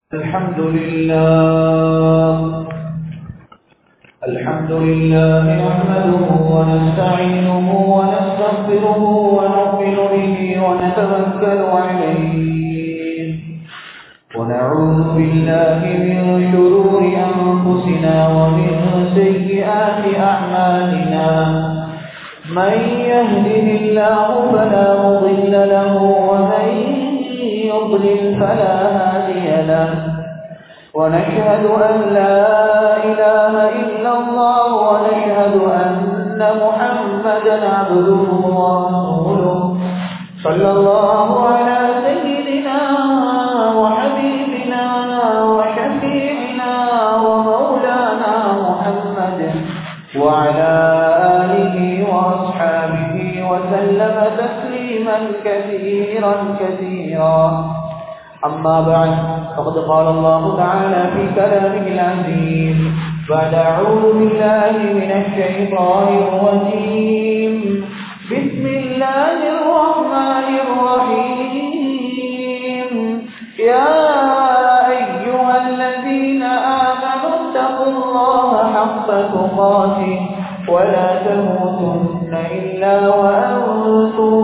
الحمد لله الحمد لله نحمده ونستعينه ونستغفره ونؤمن به ونتوكل عليه ونعوذ بالله من شرور أنفسنا ومن سيئات أعمالنا من يهده الله فلا مضل له ومن يضلل فلا هادي له ونشهد أن لا إله إلا الله ونشهد أن محمدا عبده ورسوله صلى الله على سيدنا وحبيبنا وشفيعنا ومولانا محمد وعلى آله وأصحابه وسلم تسليما كثيرا كثيرا أما بعد فقد قال الله تعالى في كلامه العزيز بعد أعوذ بالله من الشيطان الرجيم بسم الله الرحمن الرحيم يا أيها الذين آمنوا اتقوا الله حق تقاته ولا تموتن إلا وأنتم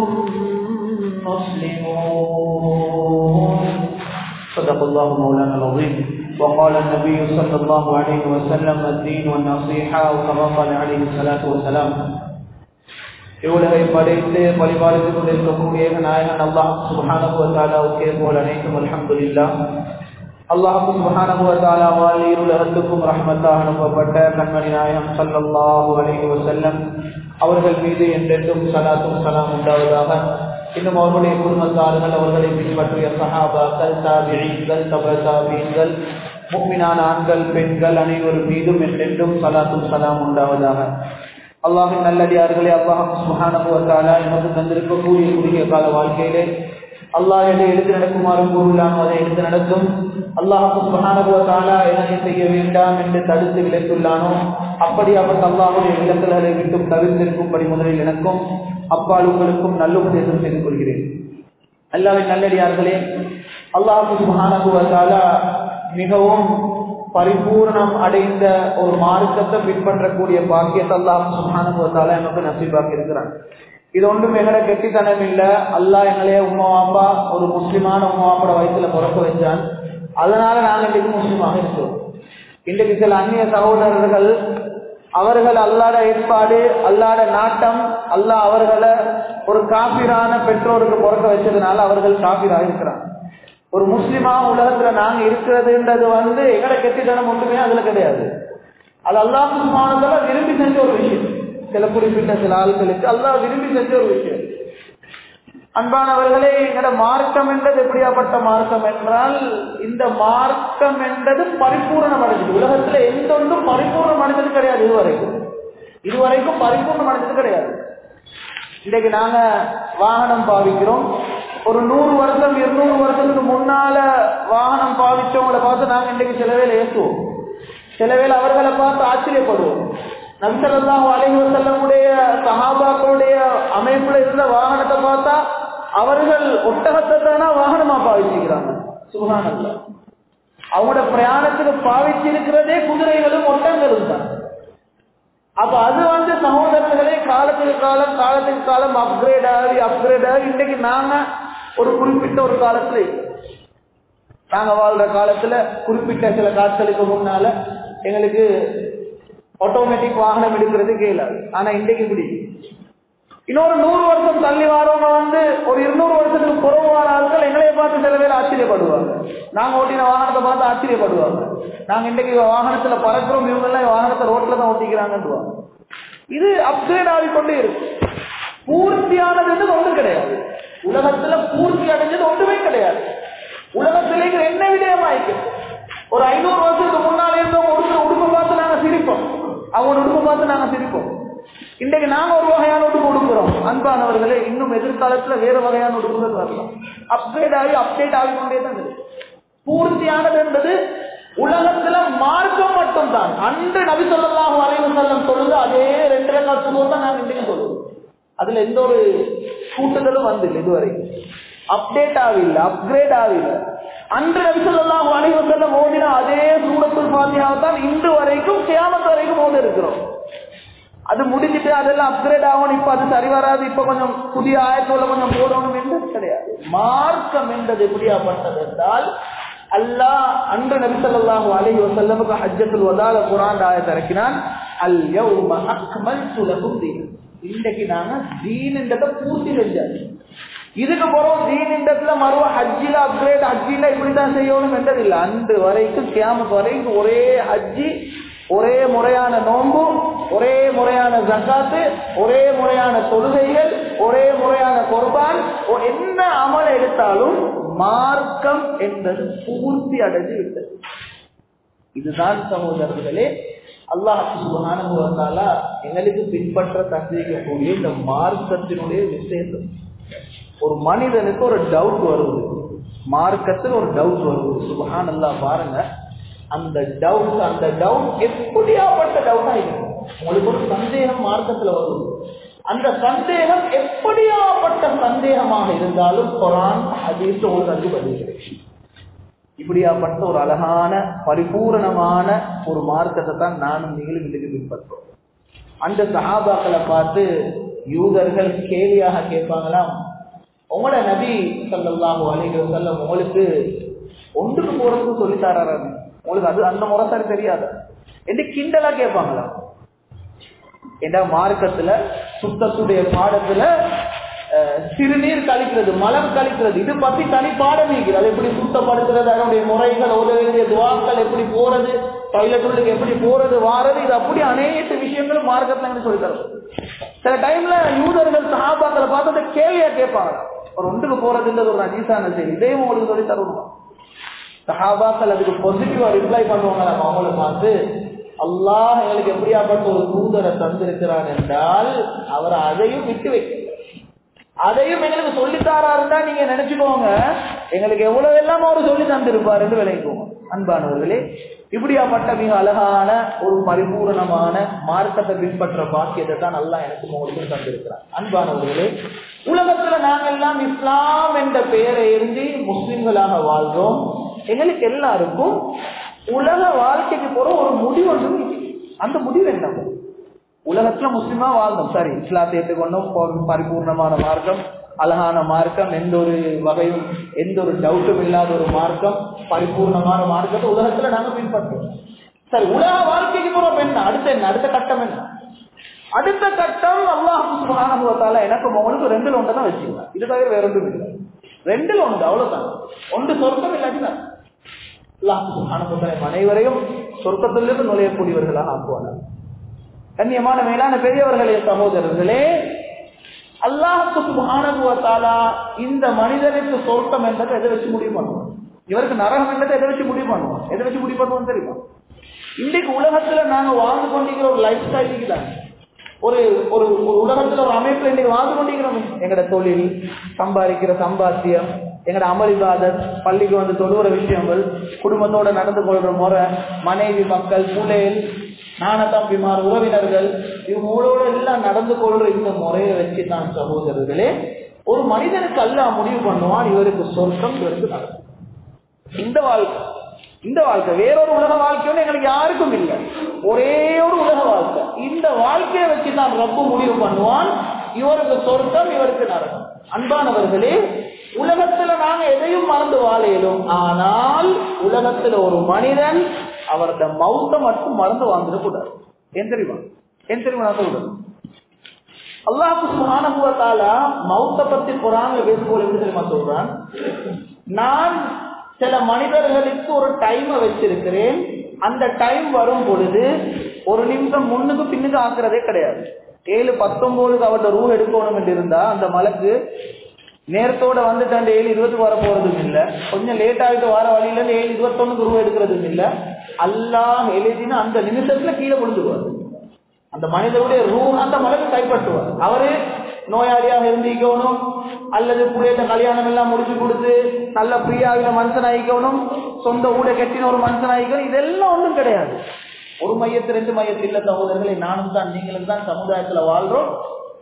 مسلمون صدق الله مولانا العظيم وقال النبي صلى الله عليه وسلم الدين والنصيحة وكما قال عليه الصلاة والسلام இவ்வுலகை படைத்து பரிபாலித்துக் கொண்டிருக்கக்கூடிய நாயகன் அல்லாஹ் சுபஹானகுவத்தாலாவுக்கே போல் அனைத்தும் அல்ஹம்துலில்லா அல்லாஹு சுபஹானகுவத்தாலாவால் இருலகத்துக்கும் ரஹ்மத்தாக அனுப்பப்பட்ட கண்மணி நாயகம் சல்லல்லாஹு அலைஹி வஸல்லம் அவர்கள் மீது என்றென்றும் சலாத்தும் சலாம் உண்டாவதாக இன்னும் அவர்களுடைய குடும்பத்தார்கள் அவர்களை பின்பற்றிய சஹாபாக்கள் தாபிகள் தப தாபீன்கள் முக்மினான ஆண்கள் பெண்கள் அனைவரும் மீதும் என்றென்றும் சலாத்தும் சலாம் உண்டாவதாக அல்லாஹின் நல்லடியார்களே அல்லாஹ் சுஹானுவத்தாலா நமக்கு தந்திருக்கக்கூடிய குறுகிய கால வாழ்க்கையிலே அல்லாஹ் எதை எடுத்து நடக்குமாறும் கூறுகிறானோ அதை எடுத்து நடக்கும் அல்லாஹு சுஹானுவத்தாலா எதனை செய்ய வேண்டாம் என்று தடுத்து விலக்குள்ளானோ அப்படி அவர் அல்லாஹுடைய விலக்கல்களை விட்டும் தவிர்த்திருக்கும்படி முதலில் எனக்கும் அப்பால் உங்களுக்கும் நல்லுபதேசம் செய்து கொள்கிறேன் அல்லாவின் நல்லடியார்களே அல்லாஹு சுஹானுவத்தாலா மிகவும் பரிபூர்ணம் அடைந்த ஒரு மார்க்கத்தை பின்பற்றக்கூடிய பாக்கியத்தை அல்லாஹ் சுஹானுவத்தால எனக்கு நசிபாக்கி இருக்கிறான் இது ஒன்றும் எங்களை கெட்டித்தனம் இல்லை அல்லாஹ் எங்களையே உமா அப்பா ஒரு முஸ்லிமான உமா அப்பாட வயசுல பிறக்க வச்சான் அதனால நாங்கள் இன்றைக்கு முஸ்லீமாக இருக்கிறோம் இன்றைக்கு சில அந்நிய சகோதரர்கள் அவர்கள் அல்லாட ஏற்பாடு அல்லாட நாட்டம் அல்லாஹ் அவர்களை ஒரு காபிரான பெற்றோருக்கு பிறக்க வச்சதுனால அவர்கள் காபிராக இருக்கிறாங்க ஒரு முஸ்லிமா உலகத்துல நாங்க இருக்கிறதுன்றது வந்து எங்கட கெட்டித்தனம் ஒன்றுமே அதுல கிடையாது அது அல்லாஹ் சுமானதால விரும்பி செஞ்ச ஒரு விஷயம் சில குறிப்பிட்ட சில ஆட்களுக்கு அல்லாஹ் விரும்பி செஞ்ச ஒரு விஷயம் அன்பானவர்களே எங்கட மார்க்கம் என்றது எப்படியாப்பட்ட மார்க்கம் என்றால் இந்த மார்க்கம் என்றது பரிபூர்ணம் அடைஞ்சது உலகத்துல எந்த ஒன்றும் பரிபூர்ணம் அடைஞ்சது கிடையாது இதுவரைக்கும் இதுவரைக்கும் பரிபூர்ணம் அடைஞ்சது கிடையாது இன்றைக்கு நாங்க வாகனம் பாவிக்கிறோம் ஒரு நூறு வருஷம் இருநூறு வருஷத்துக்கு முன்னால வாகனம் பாவிச்சவங்களை பார்த்து நாங்க இன்றைக்கு சில வேலை ஏற்றுவோம் சில வேலை அவர்களை பார்த்து ஆச்சரியப்படுவோம் நம்சல்லாம் அலைஹி செல்லமுடைய சஹாபாக்களுடைய அமைப்புல இருந்த வாகனத்தை பார்த்தா அவர்கள் ஒட்டகத்தை தானா வாகனமா பாவிச்சுக்கிறாங்க சுகானல்ல அவங்களோட பிரயாணத்துக்கு பாவிச்சிருக்கிறதே குதிரைகளும் ஒட்டங்களும் தான் அப்ப அது வந்து சகோதரர்களே காலத்துக்கு காலம் காலத்துக்கு காலம் அப்கிரேட் ஆகி அப்கிரேட் ஆகி இன்னைக்கு நாங்க ஒரு குறிப்பிட்ட ஒரு காலத்துல நாங்க வாழ்ற காலத்துல குறிப்பிட்ட சில காலங்களுக்கு முன்னால எங்களுக்கு ஆட்டோமேட்டிக் வாகனம் எடுக்கிறது கேளாது ஆனா இன்றைக்கு இப்படி இன்னொரு நூறு வருஷம் தள்ளி வாரவங்க வந்து ஒரு இருநூறு வருஷத்துக்கு புறவான ஆட்கள் எங்களைய பார்த்து சில பேர் ஆச்சரியப்படுவாங்க நாங்க ஓட்டின வாகனத்தை பார்த்து ஆச்சரியப்படுவாங்க நாங்க இன்றைக்கு வாகனத்துல பறக்கிறோம் இவங்க எல்லாம் வாகனத்தை ரோட்ல தான் ஓட்டிக்கிறாங்கன்றுவாங்க இது அப்கிரேட் ஆகிக்கொண்டே இருக்கு பூர்த்தியானது ஒன்றும் கிடையாது உலகத்துல பூர்த்தி அடைஞ்சது ஒன்றுமே கிடையாது உலகத்திலே என்ன விடயமாயிருக்கு ஒரு ஐநூறு வருஷத்துக்கு முன்னாலே இருந்தவங்க உடுக்கிற உடுப்பு பார்த்து நாங்க சிரிப்போம் அவங்க உடுப்பு பார்த்து நாங்க சிரிப்போம் இன்றைக்கு நாங்க ஒரு வகையான உடுப்பு உடுக்கிறோம் அன்பானவர்களே இன்னும் எதிர்காலத்துல வேற வகையான உடுப்புகள் வரலாம் அப்கிரேட் ஆகி அப்டேட் ஆகிக்கொண்டே தான் இருக்கு பூர்த்தியானது என்பது உலகத்துல மார்க்கம் மட்டும் தான் அன்று நபி சொல்லலாம் வரைவு செல்லம் சொல்லுங்க அதே ரெண்டு ரெண்டு சொல்லுவோம் தான் நாங்க இன்றைக்கு சொல்லுவோம் அதுல எந்த ஒரு கூட்டுதலும் வந்து இதுவரை அப்டேட் ஆகல அப்கிரேட் ஆகல அன்று நபிசல்லாஹு அலைஹி வஸல்லம் ஓதின அதே சூரத்துல் ஃபாத்திஹாவை தான் இன்று வரைக்கும் கியாமத் வரைக்கும் ஓதி இருக்கிறோம் அது முடிஞ்சிட்டு அதெல்லாம் அப்கிரேட் ஆகணும் இப்ப அது சரி வராது இப்ப கொஞ்சம் புதிய ஆயத்தோட கொஞ்சம் போடணும் என்று கிடையாது மார்க்கம் என்றது எப்படியாப்பட்டது என்றால் அல்லாஹ் அன்று நபிசல்லாஹு அலைஹி வஸல்லமுக்கு ஹஜ்ஜத்துல் வதால குரான் ஆயத்தை இறக்கினான் அல் யௌம அக்மல்து லகும் தீன் இன்றைக்கு நாங்க தீன்ன்றதை பூர்த்தி செஞ்சாச்சு இதுக்கு போறோம் தீனின்றத்துல மறுவ ஹஜ்ஜில அப்கிரேட் ஹஜ்ஜில இப்படிதான் செய்யணும் என்றது இல்லை அன்று வரைக்கும் கியாமத் வரைக்கும் ஒரே ஹஜ்ஜி ஒரே முறையான நோன்பு ஒரே முறையான ஜக்காத்து ஒரே முறையான தொழுகைகள் ஒரே முறையான குர்பான் ஒ- என்ன அமல் எடுத்தாலும் மார்க்கம் என்பது பூர்த்தி அடைஞ்சு விட்டது இதுதான் சகோதரர்களே அல்லாஹ் சுப்ஹானஹு வ தஆலா எங்களுக்கு பின்பற்ற தந்திரிக்கக்கூடிய இந்த மார்க்கத்தினுடைய விசேஷம் ஒரு மனிதனுக்கு ஒரு டவுட் வருவது மார்க்கத்தில் ஒரு டவுட் வருவது சுபஹான் அல்லாஹ் பாருங்க அந்த டவுட் அந்த டவுட் எப்படியாப்பட்ட டவுட்டா இருக்கும் உங்களுக்கு ஒரு சந்தேகம் மார்க்கத்துல வருது அந்த சந்தேகம் எப்படியாப்பட்ட சந்தேகமாக இருந்தாலும் குரான் ஹதீஸ் உங்களுக்கு பதில் கிடைக்கும் இப்படியாப்பட்ட ஒரு அழகான பரிபூரணமான ஒரு மார்க்கத்தை தான் நானும் நீங்களும் இதுக்கு பின்பற்றோம் அந்த சஹாபாக்களை பார்த்து யூதர்கள் கேலியாக கேட்பாங்களாம் உங்களோட நபி ஸல்லல்லாஹு அலைஹி வஸல்லம் உங்களுக்கு ஒன்றுக்கு போறதுக்கு சொல்லி தராரு உங்களுக்கு அது அந்த முறை சரி தெரியாது என்று கிண்டலா கேட்பாங்களா என்ற மார்க்கத்துல சுத்தத்துடைய பாடத்துல அஹ், சிறுநீர் கழிக்கிறது மலம் கழிக்கிறது இது பத்தி தனி பாடம் இருக்குது அது எப்படி சுத்தப்படுத்துறது அதனுடைய முறைகள் ஓத வேண்டிய துவாக்கள் எப்படி போறது டாய்லெட் உள்ளுக்கு எப்படி போறது வாரது இது அப்படி அனைத்து விஷயங்களும் மார்க்கத்துல எனக்கு சொல்லி தரும் சில டைம்ல யூதர்கள் சஹாபாக்களை பார்த்து அந்த கேள்வியா கேட்பாங்க ஒரு ஒன்றுக்கு போறதுன்றது ஒரு நஜீசான செய்தி இதையும் உங்களுக்கு சொல்லி தரணும் சஹாபாக்கள் அதுக்கு பாசிட்டிவா ரிப்ளை பண்ணுவாங்க நம்ம அவங்கள பார்த்து அல்லாஹ் எங்களுக்கு எப்படியாப்பட்ட ஒரு தூதரை தந்திருக்கிறான் என்றால் அவர் அதையும் விட்டு வைக்க அதையும் எங்களுக்கு சொல்லித்தாராருந்தா நீங்க நினைச்சுக்கோங்க எங்களுக்கு எவ்வளவு எல்லாம் அவர் சொல்லி தந்திருப்பாருன்னு விளைக்குவோம் அன்பானவர்களே இப்படியாப்பட்ட மிக அழகான ஒரு பரிபூரணமான மார்க்கத்தை பின்பற்ற பாக்கியத்தை தான் நல்லா எனக்கு உங்களுக்கு தந்திருக்கிறார் அன்பானவர்களே உலகத்துல நாங்க எல்லாம் இஸ்லாம் என்ற பெயரை எழுதி முஸ்லிம்களாக வாழ்றோம் எங்களுக்கு எல்லாருக்கும் உலக வாழ்க்கைக்கு போற ஒரு முடிவு ஒன்று இருக்கு. அந்த முடிவு என்ன உலகத்துல முஸ்லிமா வாழ்ந்தோம் சரி இஸ்லாத்தை ஏற்றுக்கொண்டோம் ப- பரிபூர்ணமான மார்க்கம் அழகான மார்க்கம் எந்த ஒரு வகையும் எந்த ஒரு டவுட்டும் இல்லாத ஒரு மார்க்கம் பரிபூர்ணமான மார்க்கத்தை உலகத்துல நாங்க பின்பற்றோம் சரி உலக வாழ்க்கைக்கு போறோம் என்ன அடுத்த என்ன அடுத்த கட்டம் என்ன அடுத்த கட்டம் அல்லாஹ் சுப்ஹானஹு வ தஆலா எனக்கு உங்களுக்கு ரெண்டுல ஒன்று தான் வச்சுக்கலாம் இது தவிர வேற ஒன்றும் இல்லை ரெண்டுல ஒன்று அவ்வளவுதான் ஒன்று சொர்க்கம் இல்லாட்டி நான் அல்லாஹ் சுப்ஹானஹு வ தஆலா அனைவரையும் சொர்க்கத்திலிருந்து நுழையக்கூடியவர்களாக ஆக்குவார்கள் கண்ணியமான மேலான பெரியவர்களே சகோதரர்களே அல்லாஹுக்கு சுப்ஹானஹு வ தஆலா இந்த மனிதனுக்கு சொர்க்கம் என்றதை எதை வச்சு முடிவு பண்ணுவோம் இவருக்கு நரகம் என்றதை எதை வச்சு முடிவு பண்ணுவோம் எதை வச்சு முடிவு பண்ணுவோம் தெரியுமா இன்றைக்கு உலகத்துல நாங்க வாழ்ந்து கொண்டிருக்கிற ஒரு லைஃப் ஸ்டைலுக்கு தான் ஒரு ஒரு ஒரு உலகத்துல ஒரு அமைப்புல இன்னைக்கு வாழ்ந்து கொண்டிருக்கிறோம் எங்கட தொழில் சம்பாதிக்கிற சம்பாத்தியம் எங்கட அமளிபாதர் பள்ளிக்கு வந்து தொழுகிற விஷயங்கள் குடும்பத்தோட நடந்து கொள்ற முறை மனைவி மக்கள் பிள்ளைகள் நாணத்தம்பிமார் உறவினர்கள் இவங்களோட எல்லாம் நடந்து கொள்ற இந்த முறையை வச்சு தான் சகோதரர்களே ஒரு மனிதனுக்கு அல்லாஹ் முடிவு பண்ணுவான் இவருக்கு சொர்க்கம் இவருக்கு நடக்கும் இந்த வாழ்க்கை இந்த வாழ்க்கை வேறொரு உலக வாழ்க்கையோட எங்களுக்கு யாருக்கும் இல்லை ஒரே ஒரு உலக வாழ்க்கை இந்த வாழ்க்கையை வச்சு தான் ரப்பு முடிவு பண்ணுவான் இவருக்கு சொர்க்கம் இவருக்கு நரகம் அன்பானவர்களே உலகத்துல நாங்க எதையும் மறந்து வாழையிலும் ஆனால் உலகத்துல ஒரு மனிதன் அவரது மௌத்த மட்டும் மறந்து வாழ்ந்துடக்கூடாது ஏன் தெரியுமா ஏன் தெரியுமா நான் சொல்றேன் அல்லாஹு சுப்ஹானஹு வ தஆலா மௌத்த பத்தி குர்ஆன்ல பேசும்போது எப்படி தெரியுமா சொல்றான் நான் சில மனிதர்களுக்கு ஒரு டைமை வச்சிருக்கிறேன் அந்த டைம் வரும் பொழுது ஒரு நிமிஷம் முன்னுக்கு பின்னுக்கு ஆக்குறதே கிடையாது ஏழு பத்தொன்பதுக்கு அவர்கிட்ட ரூ எடுக்கணும் என்று இருந்தா அந்த மலைக்கு நேரத்தோட வந்துட்டு அந்த ஏழு இருபது வர போறதும் இல்ல கொஞ்சம் லேட் ஆகிட்டு வர வழியில இருந்து ஏழு இருபத்தொன்னுக்கு ரூ எடுக்கிறதும் இல்ல அல்லாஹ் எழுதினா அந்த நிமிஷத்துல கீழே விழுந்துருவாரு அந்த மனிதனுடைய ரூ அந்த மலைக்கு கைப்பற்றுவார் அவரு நோயாளியாக இருந்திக்கணும் அல்லது புரியத்த கல்யாணம் எல்லாம் முடிச்சு கொடுத்து நல்ல பிரியாவில மனுஷன் ஆகிக்கணும் சொந்த ஊட கட்டின ஒரு மனுஷன் ஆகிக்கணும் இதெல்லாம் ஒண்ணும் கிடையாது ஒரு மையத்து ரெண்டு மையத்து இல்ல சகோதரர்களை நானும் தான் நீங்களும் தான் சமுதாயத்துல வாழ்றோம்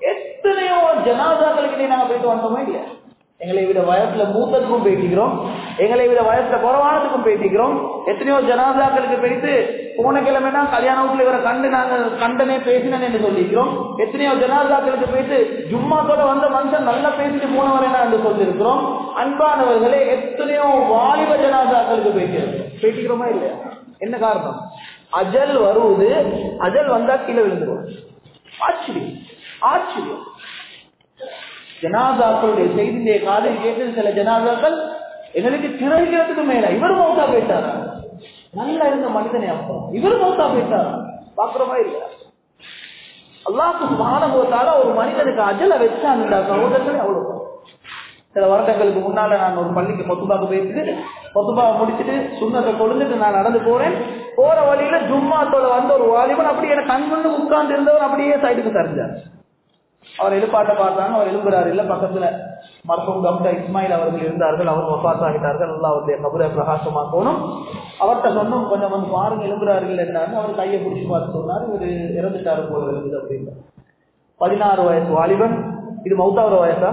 எத்தனையோ ஜனாதாக்களுக்கு நாங்க போயிட்டு வந்தோமே இல்லையா எங்களை விட வயசுல மூத்தத்துக்கும் போயிட்டுக்கிறோம் எங்களை விட வயசுல குறவானதுக்கும் பேசிக்கிறோம் எத்தனையோ ஜனாதாக்களுக்கு போயிட்டு போன கிழமைனா கல்யாண வீட்டுல இவரை கண்டு நாங்க கண்டனே பேசினேன் என்று சொல்லிக்கிறோம் எத்தனையோ ஜனாதாக்களுக்கு போயிட்டு ஜும்மாத்தோட வந்த மனுஷன் நல்லா பேசிட்டு போனவரேனா என்று சொல்லியிருக்கிறோம் அன்பானவர்களே எத்தனையோ வாலிப ஜனாதாக்களுக்கு போயிட்டு பேசிக்கிறோமா இல்லையா என்ன காரணம் அஜல் வருவது அஜல் வந்தா கீழே விழுந்துருவோம் ஆச்சரியம் ஆச்சரியம் ஜனாதாக்களுடைய செய்தியுடைய காலையில் கேட்டது சில ஜனாதாக்கள் எங்களுக்கு திரைக்கிறதுக்கு மேல இவர் மௌத்தா போயிட்டாரா நல்லா இருந்த மனிதனே அப்பா இவர் மௌத்தா போயிட்டாரா பாக்குறோமா இல்லையா அல்லாஹு சுபானுபவத்தால ஒரு மனிதனுக்கு அஜல வச்சான் சகோதரர்களே அவ்வளவு சில வருடங்களுக்கு முன்னால நான் ஒரு பள்ளிக்கு பொத்துபாக்கு போயிட்டு பொத்துபாவை முடிச்சுட்டு சுண்ணத்தை கொழுந்துட்டு நான் நடந்து போறேன் போற வழியில ஜும்மாத்தோட வந்த ஒரு வாலிபன் அப்படியே எனக்கு கண் முன்னு உட்கார்ந்து இருந்தவர் அப்படியே சைடுக்கு சரிஞ்சார் அவர் எழுப்பாட்ட பார்த்தாங்க அவர் எழும்புறாரு இல்ல பக்கத்துல மருத்துவம் டாக்டர் இஸ்மாயில் அவர்கள் இருந்தார்கள் அவர் ஒப்பாஸ் ஆகிட்டார்கள் நல்லா அவருடைய கபரை பிரகாசமாக்கணும் அவர்கிட்ட சொன்னோம் கொஞ்சம் வந்து பாருங்க எழும்புறார்கள் என்னாரு அவர் கையை பிடிச்சி பார்த்து சொன்னார் இவர் இறந்துட்டாரு போல இருக்குது அப்படின்னு பதினாறு வயசு வாலிபன் இது மௌத்தாவர வயசா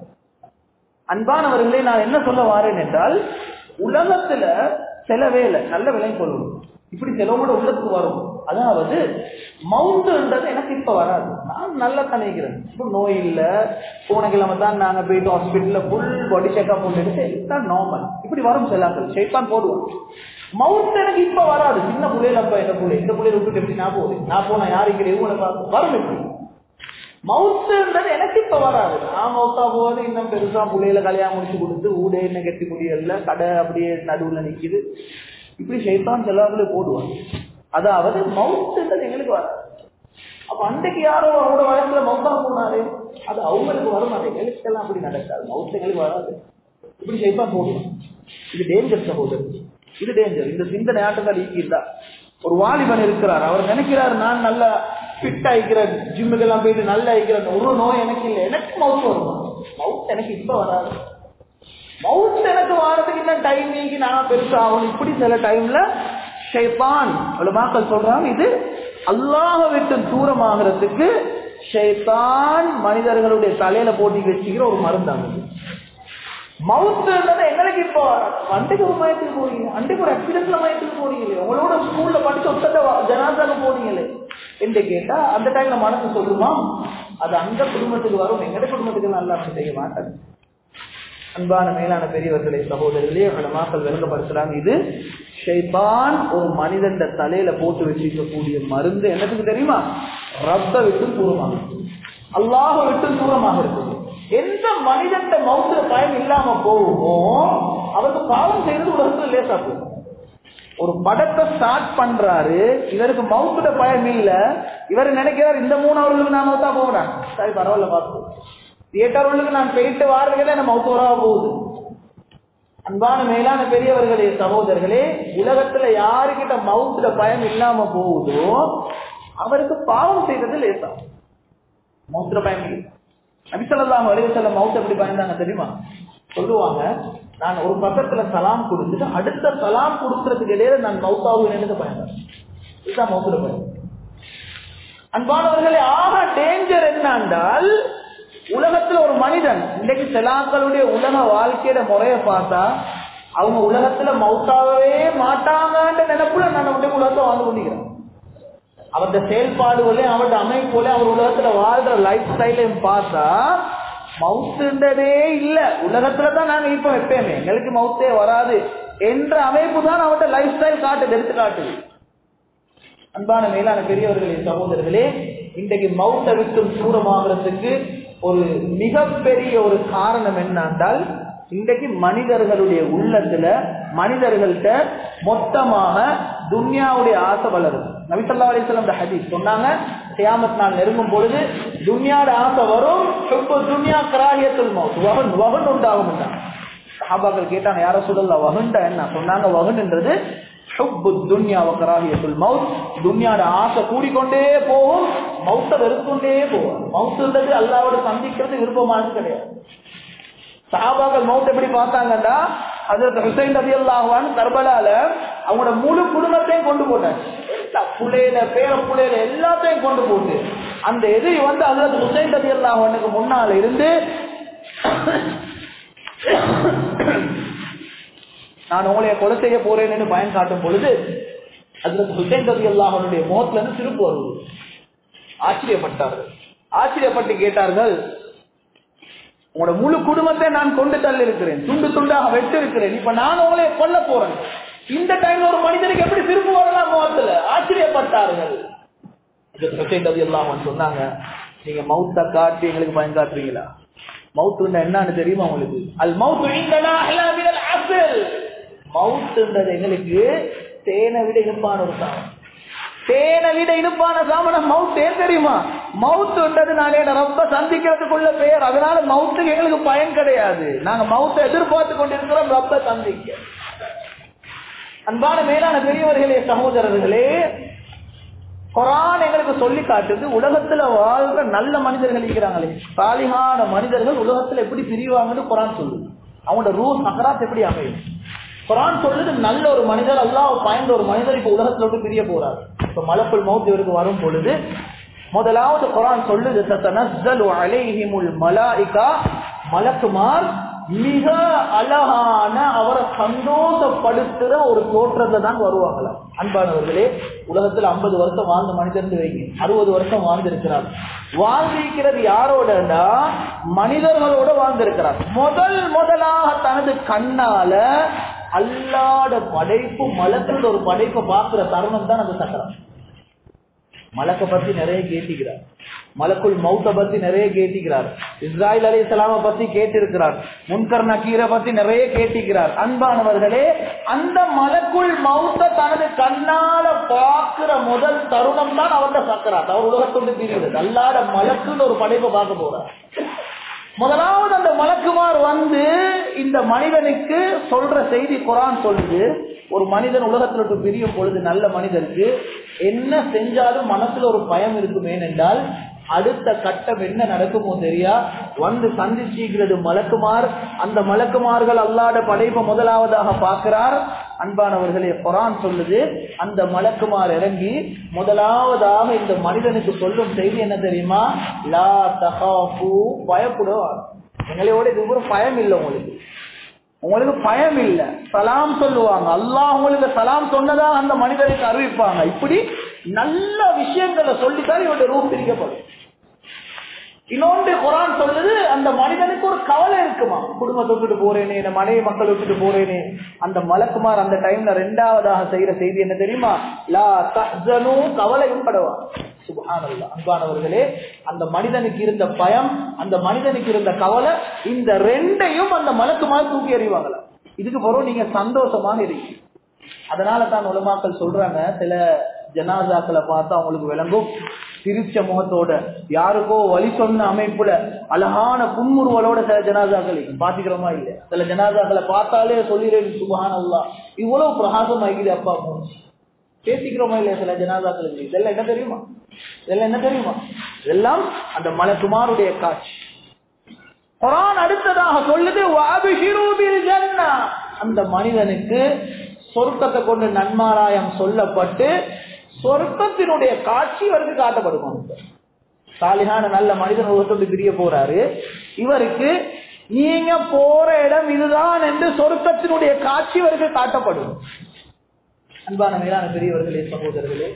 அன்பானவர்களே நான் என்ன சொல்ல வாரேன் என்றால் உலகத்துல சில வேலை நல்ல விலை கொள்ளணும் இப்படி சிலவோட உள்ளத்துக்கு வரும் அதாவது மவுண்டுன்றது எனக்கு இப்ப வராது நான் நல்லா தனிக்கிறேன் இப்போ நோய் இல்ல போன கிழமை தான் நாங்க போயிட்டு ஹாஸ்பிட்டல்ல ஃபுல் பாடி செக்அப் பண்ணிட்டு இதுதான் நார்மல் இப்படி வரும் சிலாக்கள் ஷேப்பான் போடுவோம் மவுண்ட் எனக்கு இப்ப வராது சின்ன புள்ளையில அப்ப இந்த புள்ளை இந்த புள்ளைய விட்டுட்டு எப்படி நான் போகுது நான் போனா யாருக்கு இவங்களை பார்த்து வரும் எப்படி மவுத்துன்றது எனக்கு இப்ப வராது நான் மவுத்தா போவது இன்னும் பெருசா புள்ளையில கல்யாணம் முடிச்சு கொடுத்து ஊடே என்ன கட்டி முடியல கடை அப்படியே நடுவுல நிக்குது இப்படி ஷைத்தான் செல்லாதுல போடுவாங்க அதாவது மவுத்துன்றது எங்களுக்கு வராது அப்ப அன்றைக்கு யாரோ அவங்களோட வயசுல மவுத்தா போனாரு அது அவங்களுக்கு வரும் அது எங்களுக்கெல்லாம் அப்படி நடக்காது மவுத்து எங்களுக்கு வராது இப்படி ஷைத்தான் போடுவான் இது டேஞ்சர் சகோதரர் இது டேஞ்சர் இந்த சிந்தனை ஆட்டத்தால் ஈக்கிட்டா ஒரு வாலிபன் இருக்கிறார் அவர் நினைக்கிறார் நான் நல்லா ஃபிட் ஆகிக்கிறேன் ஜிம்முக்கு எல்லாம் போயிட்டு நல்லா ஆகிக்கிறேன் ஒரு நோய் எனக்கு இல்லை எனக்கு மவுத் வரும் மவுத் எனக்கு இப்ப வராது மவுத் எனக்கு வாரத்துக்கு இன்னும் டைமிங்க்கு நான் பெருசா ஆகணும் இப்படி சில டைம்ல ஷைத்தான் மக்கள் சொல்றாங்க இது அல்லாஹ விட்டு தூரமாகிறதுக்கு ஷைத்தான் மனிதர்களுடைய தலையில போட்டி வச்சுக்கிற ஒரு மருந்தாகுது மவுத்துன்றது எங்களுக்கு இப்போ அண்டைக்கு ஒரு மயத்துக்கு போறீங்க அண்டைக்கு ஒரு ஆக்சிடென்ட்ல மயத்துக்கு போறீங்களே உங்களோட ஸ்கூல்ல படிச்சு ஒத்தட்ட ஜனாதாக்கு போறீங்களே என்று கேட்டா அந்த டைம்ல மனசு சொல்லுமா அது அந்த குடும்பத்துக்கு வரும் எங்கட குடும்பத்துக்கு நல்லா அப்படி செய்ய மாட்டாங்க அன்பான மேலான பெரியவர்களே சகோதரர்களே அவங்கள மக்கள் விளங்கப்படுத்துறாங்க இது ஷைபான் ஒரு மனிதன் தலையில போட்டு வச்சிருக்கக்கூடிய மருந்து என்னத்துக்கு தெரியுமா ரத்த விட்டு தூரமாக அல்லாஹ விட்டு தூரமாக இருக்குது எந்த மனிதன் மவுத்துல பயம் இல்லாம போகுமோ அவருக்கு பாவம் செய்யறது உலகத்துல லேசா போகும் ஒரு படத்தை ஸ்டார்ட் பண்றாரு இவருக்கு மவுத்துல பயம் இல்ல இவர் நினைக்கிறார் இந்த மூணு அவர்களுக்கு நான் மவுத்தா போகிறேன் சரி பரவாயில்ல பார்த்து தியேட்டர் உள்ளுக்கு நான் போயிட்டு வாரதுக்கு என்ன மவுத்து வரவா போகுது அன்பான மேலான பெரியவர்களே சகோதரர்களே உலகத்துல யாருக்கிட்ட மவுத்துல பயம் இல்லாம போகுதோ அவருக்கு பாவம் செய்யறது லேசா மவுத்துல பயம் இல்லை நபிசல்லாம் வலிவசல்ல மவுத் எப்படி பயந்தாங்க தெரியுமா சொல்லுவாங்க நான் ஒரு பக்கத்துல சலாம் கொடுத்துட்டு அடுத்த சலாம் கொடுக்கறதுக்கு இடையில நான் மவுத்தாவும் எனக்கு பயந்தேன் இதுதான் மவுத்துல பயம் அன்பானவர்களே ஆக டேஞ்சர் என்னன்றால் உலகத்துல ஒரு மனிதன் இன்னைக்கு செலாக்களுடைய உலக வாழ்க்கையோட முறைய பார்த்தா அவங்க உலகத்துல மவுத்தாகவே மாட்டாங்கன்ற நினைப்புல நான் உலகத்தை வாழ்ந்து கொண்டிருக்கிறேன் அவருடைய செயல்பாடுகளையும் அவருடைய அமைப்புகளையும் அவர் உலகத்துல வாழ்ற லைஃப் ஸ்டைலையும் பார்த்தா மவுத்துன்றதே இல்ல உலகத்துல தான் நாங்க இப்ப எப்பயுமே எங்களுக்கு மவுத்தே வராது என்ற அமைப்பு தான் அவருடைய லைஃப் ஸ்டைல் காட்டுது எடுத்து காட்டுது அன்பான மேலான பெரியவர்களே சகோதரர்களே இன்றைக்கு மவுத்தை விட்டும் தூரமாகிறதுக்கு ஒரு மிகப்பெரிய ஒரு காரணம் என்னன்றால் இன்றைக்கு மனிதர்களுடைய உள்ளத்துல மனிதர்கள்ட்ட மொத்தமாக துன்யாவுடைய ஆசை வளருது நபிசல்லா அலிஸ்லாம் ஹதீஸ் சொன்னாங்க கியாமத் நாள் நெருங்கும் பொழுது துன்யாட ஆசை வரும் துன்யா கிராகியத்துல் மவுத் வகன் வகன் உண்டாகும் சஹாபாக்கள் கேட்டாங்க யார சொல்லல வகுண்டா என்ன சொன்னாங்க வகுன்ன்றது துன்யாட ஆசை கூடிக்கொண்டே போகும் மௌத்த வெறுத்துக்கொண்டே போகும் மவுத்துன்றது அல்லாவோட சந்திக்கிறது விருப்பமானது கிடையாது சஹாபாக்கள் மவுத் எப்படி பார்த்தாங்கன்னா அதற்கு ஹுசைன் ரவி அல்லாஹான் கர்பலால அவங்களோட முழு குடும்பத்தையும் கொண்டு போட்டாங்க புள்ளையில பேர புள்ளையில எல்லாத்தையும் கொண்டு போட்டு அந்த எதிரி வந்து அதற்கு ஹுசைன் ரவி அல்லாஹானுக்கு முன்னால இருந்து நான் உங்களைய கொலை செய்ய போறேன்னு பயன் காட்டும் பொழுது அதுல ஹுசைன் ரவி அல்லாஹனுடைய முகத்துல இருந்து திருப்பு வருவது ஆச்சரியப்பட்டார்கள் ஆச்சரியப்பட்டு கேட்டார்கள் உங்களோட முழு குடும்பத்தை நான் கொண்டு தள்ளி இருக்கிறேன் துண்டு துண்டாக வெட்டு இருக்கிறேன் இப்ப நான் உங்களை கொல்ல போறேன் இந்த டைம்ல ஒரு மனிதனுக்கு எப்படி திரும்ப வரலாம் முகத்துல ஆச்சரியப்பட்டார்கள் எல்லாம் சொன்னாங்க நீங்க மவுத்த காட்டி எங்களுக்கு பயன் காட்டுறீங்களா மவுத்து என்னன்னு தெரியுமா உங்களுக்கு அல் மவுத்து மவுத்துன்றது எங்களுக்கு தேனை விட இனிப்பான ஒரு சாமம் தேனை விட இனிப்பான சாமனம் மவுத் ஏன் தெரியுமா மவுத்துன்றது நாங்க ரொம்ப சந்திக்கிறதுக்குள்ள பெயர் அதனால மவுத்துக்கு எங்களுக்கு பயன் கிடையாது நாங்க மவுத்தை எதிர்பார்த்து கொண்டிருக்கிறோம் ரொம்ப சந்திக்க அன்பான மேலான பெரியவர்களே சகோதரர்களே குரான் எங்களுக்கு சொல்லி காட்டுது உலகத்துல வாழ்ற நல்ல மனிதர்கள் இருக்கிறாங்களே சாலிகான மனிதர்கள் உலகத்துல எப்படி பிரிவாங்கன்னு குரான் சொல்லுது அவங்களோட ரூல் சக்கராத் எப்படி அமையும் குரான் சொல்லுது நல்ல ஒரு மனிதர் அல்லாஹ் பயந்த ஒரு மனிதர் இப்ப உலகத்துல விட்டு பிரிய போறாரு இப்ப மலப்புல் மௌத் இவருக்கு வரும் பொழுது முதலாவது குரான் சொல்லுது தத்தனஸ்ஸலு அலைஹிமுல் மலாயிகா மலக்குமார் மிக அழகான அவரை சந்தோஷப்படுத்துற ஒரு தோற்றத்தை தான் வருவாங்களாம் அன்பானவர்களே உலகத்துல ஐம்பது வருஷம் வாழ்ந்த மனிதன் வைங்க அறுபது வருஷம் வாழ்ந்திருக்கிறார் வாழ்ந்திருக்கிறது யாரோடனா மனிதர்களோட வாழ்ந்திருக்கிறார் முதல் முதலாக தனது கண்ணால அல்லாட படைப்பு மலத்தில் ஒரு படைப்பை பார்க்கிற தருணம் தான் அந்த சக்கரம் மலக்க பத்தி நிறைய கேட்டிக்கிறார் மலக்குள் மௌத்த பத்தி நிறைய கேட்டிக்கிறார் இஸ்ராயல் அலி இஸ்லாம பத்தி கேட்டிருக்கிறார் முன்கர் நக்கீரை பத்தி நிறைய கேட்டிக்கிறார் அன்பானவர்களே அந்த மலக்குள் மௌத்த தனது கண்ணால பார்க்கிற முதல் தருணம் தான் அவர்த சக்கராத் அவர் உலகத்தொண்டு பிரிகிறது அல்லாத மலக்குன்னு ஒரு படைப்பை பார்க்க போறார் முதலாவது அந்த மலக்குமார் வந்து இந்த மனிதனுக்கு சொல்ற செய்தி குரான் சொல்லுது ஒரு மனிதன் உலகத்துல விட்டு பிரியும் பொழுது நல்ல மனிதருக்கு என்ன செஞ்சாலும் மனசுல ஒரு பயம் இருக்கும் ஏனென்றால் அடுத்த கட்டம் என்ன நடக்குமோ தெரியா வந்து சந்திச்சுக்கிறது மலக்குமார் அந்த மலக்குமார்கள் அல்லாட படைப்பை முதலாவதாக பார்க்கிறார் அன்பானவர்களே குரான் சொல்லுது அந்த மலக்குமார் இறங்கி முதலாவதாக இந்த மனிதனுக்கு சொல்லும் செய்தி என்ன தெரியுமா லா தகாஃபு பயப்படுவார் எங்களோட இது ஒரு பயம் இல்லை உங்களுக்கு உங்களுக்கு பயம் இல்ல சலாம் சொல்லுவாங்க அல்லாஹ் உங்களுக்கு சலாம் சொன்னதா அந்த மனிதனுக்கு அறிவிப்பாங்க இப்படி நல்ல விஷயங்களை சொல்லித்தான் இவருடைய ரூம் பிரிக்கப்படும் இன்னொன்று குரான் சொல்லுது அந்த மனிதனுக்கு ஒரு கவலை இருக்குமா குடும்பத்தை விட்டுட்டு போறேனே இந்த மனைவி மக்கள் விட்டுட்டு போறேனே அந்த மலக்குமார் அந்த டைம்ல ரெண்டாவதாக செய்யற செய்தி என்ன தெரியுமா லா தஹ்சனு கவலையும் படவா சுபஹானல்லாஹ் அன்பானவர்களே அந்த மனிதனுக்கு இருந்த பயம் அந்த மனிதனுக்கு இருந்த கவலை இந்த ரெண்டையும் அந்த மலக்குமார் தூக்கி எறிவாங்களா இதுக்கு பிறகு நீங்க சந்தோஷமாக இருக்கீங்க அதனால தான் உலமாக்கள் சொல்றாங்க சில ஜனாசாக்களை பார்த்தா அவங்களுக்கு விளங்கும் சிரிச்ச முகத்தோட யாருக்கோ வழி சொன்ன அமைப்புல அழகான புன்முறுவலோட சில ஜனாசாக்கள் பாத்துக்கிறோமா இல்ல சில ஜனாசாக்களை பார்த்தாலே சொல்லிடுறேன் சுபஹான் அல்லா இவ்வளவு பிரகாசம் ஆகிது அப்பா மூச்சு பேசிக்கிறோமா இல்லையா சில ஜனாதாக்களுக்கு இதெல்லாம் என்ன தெரியுமா இதெல்லாம் என்ன தெரியுமா இதெல்லாம் அந்த மலக்குமாருடைய காட்சி குரான் அடுத்ததாக சொல்லுது "வஅபிஷிரூபில் ஜன்னா." அந்த மனிதனுக்கு சொர்க்கத்தை கொண்டு நன்மாராயம் சொல்லப்பட்டு சொர்க்கத்தினுடைய காட்சி இவருக்கு காட்டப்படுமா சாலிகான நல்ல மனிதன் உலகத்தோடு பிரிய போறாரு இவருக்கு நீங்க போற இடம் இதுதான் என்று சொர்க்கத்தினுடைய காட்சி இவருக்கு காட்டப்படும் அன்பான மேலான பெரியவர்களே சகோதரர்களே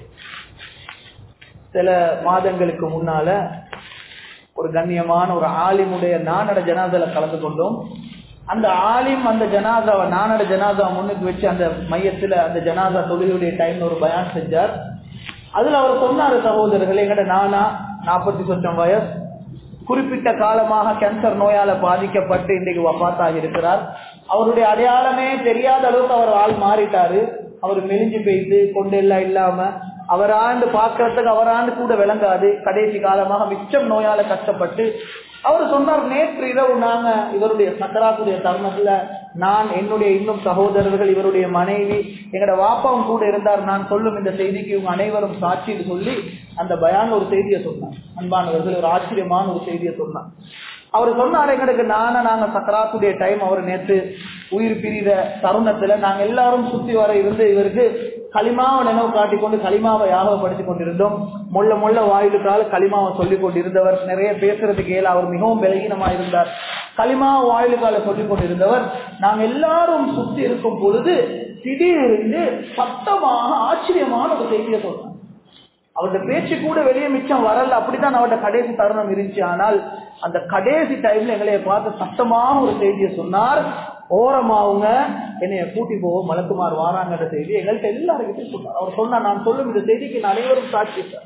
சில மாதங்களுக்கு முன்னால ஒரு கண்ணியமான ஒரு ஆலிமுடைய நானட ஜனாதால கலந்து கொண்டோம் அந்த ஆலிம் அந்த ஜனாதாவை நானட ஜனாதாவை முன்னுக்கு வச்சு அந்த மையத்துல அந்த ஜனாதா தொழுகையுடைய டைம்ல ஒரு பயான் செஞ்சார் அதுல அவர் சொன்னாரு சகோதரர்களே எங்கட நானா நாற்பத்தி சொச்சம் வயசு குறிப்பிட்ட காலமாக கேன்சர் நோயால பாதிக்கப்பட்டு இன்றைக்கு வபாத்தாக இருக்கிறார் அவருடைய அடையாளமே தெரியாத அளவுக்கு அவர் ஆள் மாறிட்டாரு அவர் மெலிஞ்சு போயிட்டு கொண்டெல்லாம் இல்லாம அவராண்டு பார்க்கறதுக்கு அவராண்டு கூட விளங்காது கடைசி காலமாக மிச்சம் நோயால கஷ்டப்பட்டு அவர் சொன்னார் நேற்று இரவு நாங்க இவருடைய சக்கராத்துடைய தருணத்துல நான் என்னுடைய இன்னும் சகோதரர்கள் இவருடைய மனைவி எங்கட வாப்பாவும் கூட இருந்தார் நான் சொல்லும் இந்த செய்திக்கு இவங்க அனைவரும் சாட்சின்னு சொல்லி அந்த பயான ஒரு செய்தியை சொன்னார் அன்பானவர்கள் ஒரு ஆச்சரியமான ஒரு செய்தியை சொன்னார் அவர் சொன்னார் எங்களுக்கு நானா நாங்க சக்கராத்துடைய டைம் அவர் நேற்று உயிர் பிரித தருணத்துல நாங்க எல்லாரும் சுத்தி வர இருந்து இவருக்கு களிமாவை நினைவு காட்டிக்கொண்டு களிமாவை யாகப்படுத்திக் கொண்டிருந்தோம் முள்ள முள்ள வாயிலுக்கால களிமாவை சொல்லிக் கொண்டிருந்தவர் நிறைய பேசுறதுக்கு ஏல அவர் மிகவும் பலகீனமா இருந்தார் களிமா வாயிலுக்கால சொல்லிக் கொண்டிருந்தவர் நாங்க எல்லாரும் சுத்தி இருக்கும் பொழுது திடீரென்று சத்தமாக ஆச்சரியமான ஒரு செய்தியை சொன்னார் அவருடைய பேச்சு கூட வெளியே மிச்சம் வரல அப்படித்தான் அவருடைய கடைசி தருணம் இருந்துச்சு ஆனால் அந்த கடைசி டைம்ல எங்களைய பார்த்து சத்தமாக ஒரு செய்தியை சொன்னார் ஓரமாவுங்க என்னைய கூட்டி போவோம் மலக்குமார் வாராங்கிற செய்தி எங்கள்கிட்ட எல்லாருக்கிட்டையும் சொன்னார் அவர் சொன்னார் நான் சொல்லும் இந்த செய்திக்கு நான் அனைவரும் சாட்சி சார்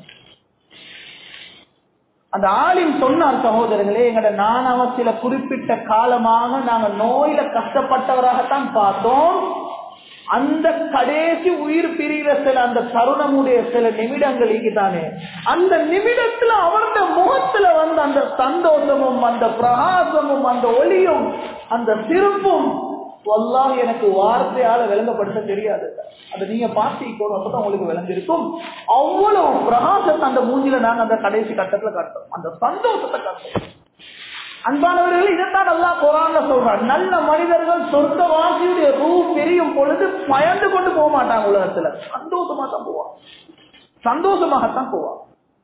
அந்த ஆளின் சொன்னார் சகோதரர்களே எங்கட நானாவ சில குறிப்பிட்ட காலமாக நாங்க நோயில கஷ்டப்பட்டவராகத்தான் பார்த்தோம் அந்த கடைசி உயிர் பிரிகிற சில அந்த தருணமுடைய சில நிமிடங்கள் தானே அந்த நிமிடத்துல அவருடைய முகத்துல வந்து அந்த சந்தோஷமும் அந்த பிரகாசமும் அந்த ஒளியும் அந்த சிரிப்பும் வல்லாஹ் எனக்கு வார்த்தையால விளங்கப்படுத்த தெரியாது அதை நீங்க பார்த்திக்கணும் அப்பதான் உங்களுக்கு விளங்கிருக்கும் அவ்வளவு பிரகாசத்தை அந்த மூஞ்சில நாங்க அந்த கடைசி கட்டத்துல காட்டுறோம் அந்த சந்தோஷத்தை காட்டுறோம் அன்பானவர்கள் இதைத்தான் நல்லா குரான்ல சொல்றார் நல்ல மனிதர்கள் சொர்க்கவாசியுடைய ரூ பெரியும் பொழுது பயந்து கொண்டு போக மாட்டாங்க உலகத்துல சந்தோஷமா தான் போவாங்க சந்தோஷமாகத்தான் போவாங்க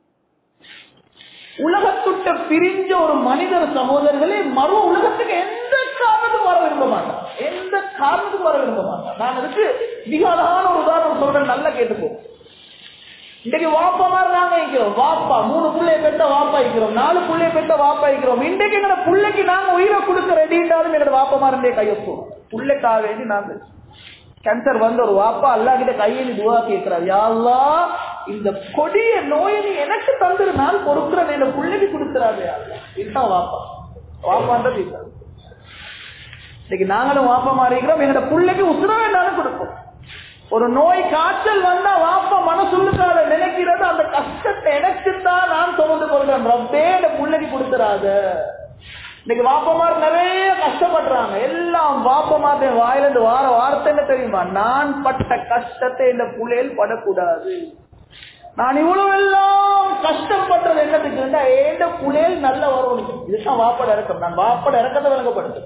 உலகத்துட்ட பிரிஞ்ச ஒரு மனிதர் சகோதரர்களே மறு உலகத்துக்கு எந்த காரணத்துக்கும் வர விரும்ப மாட்டான் எந்த காரணத்துக்கும் வர விரும்ப மாட்டான் நான் அதுக்கு மிக அழகான ஒரு உதாரணம் சொல்றேன் நல்லா கேட்டுப்போம் இன்றைக்கு வாப்பா மாதிரி நாங்க இருக்கிறோம் வாப்பா மூணு பிள்ளைய பெற்ற வாப்பா இருக்கிறோம் நாலு பிள்ளைய பெற்ற வாப்பா இருக்கிறோம் இன்றைக்கு எங்க பிள்ளைக்கு நாங்க உயிரை கொடுக்க ரெடிட்டாலும் எங்க வாப்பா மாதிரி கையொப்போம் பிள்ளைக்காக வேண்டி நாங்க கேன்சர் வந்த ஒரு வாப்பா அல்லா கிட்ட கையில் துவா கேட்கிறார் யாழ்லா இந்த கொடிய நோயை நீ எனக்கு தந்துரு நான் பொறுக்கிறேன் என்ன பிள்ளைக்கு கொடுத்துறாரு இதுதான் வாப்பா வாப்பான்றது இதுதான் இன்னைக்கு நாங்களும் வாப்பா மாறிக்கிறோம் எங்கட பிள்ளைக்கு உசுர வேண்டாலும் கொடுப்போம் ஒரு நோய் காய்ச்சல் வந்தா வாப்பா மனசுள்ளுக்கால நினைக்கிறது அந்த கஷ்டத்தை எனக்குத்தான் நான் சுமந்து கொள்றேன் ரப்பே இந்த பிள்ளைக்கு கொடுத்துறாத இன்னைக்கு வாப்பமார் நிறைய கஷ்டப்படுறாங்க எல்லாம் வாப்பமார் வாயிலிருந்து வார வார்த்தை என்ன தெரியுமா நான் பட்ட கஷ்டத்தை இந்த புள்ளையில் படக்கூடாது நான் இவ்வளவு எல்லாம் கஷ்டப்பட்டது என்னதுக்கு ஏண்ட புள்ளையில் நல்ல வரணும் இதுதான் வாப்பட இறக்கம் நான் வாப்பட இறக்கத்தை விளங்கப்படுது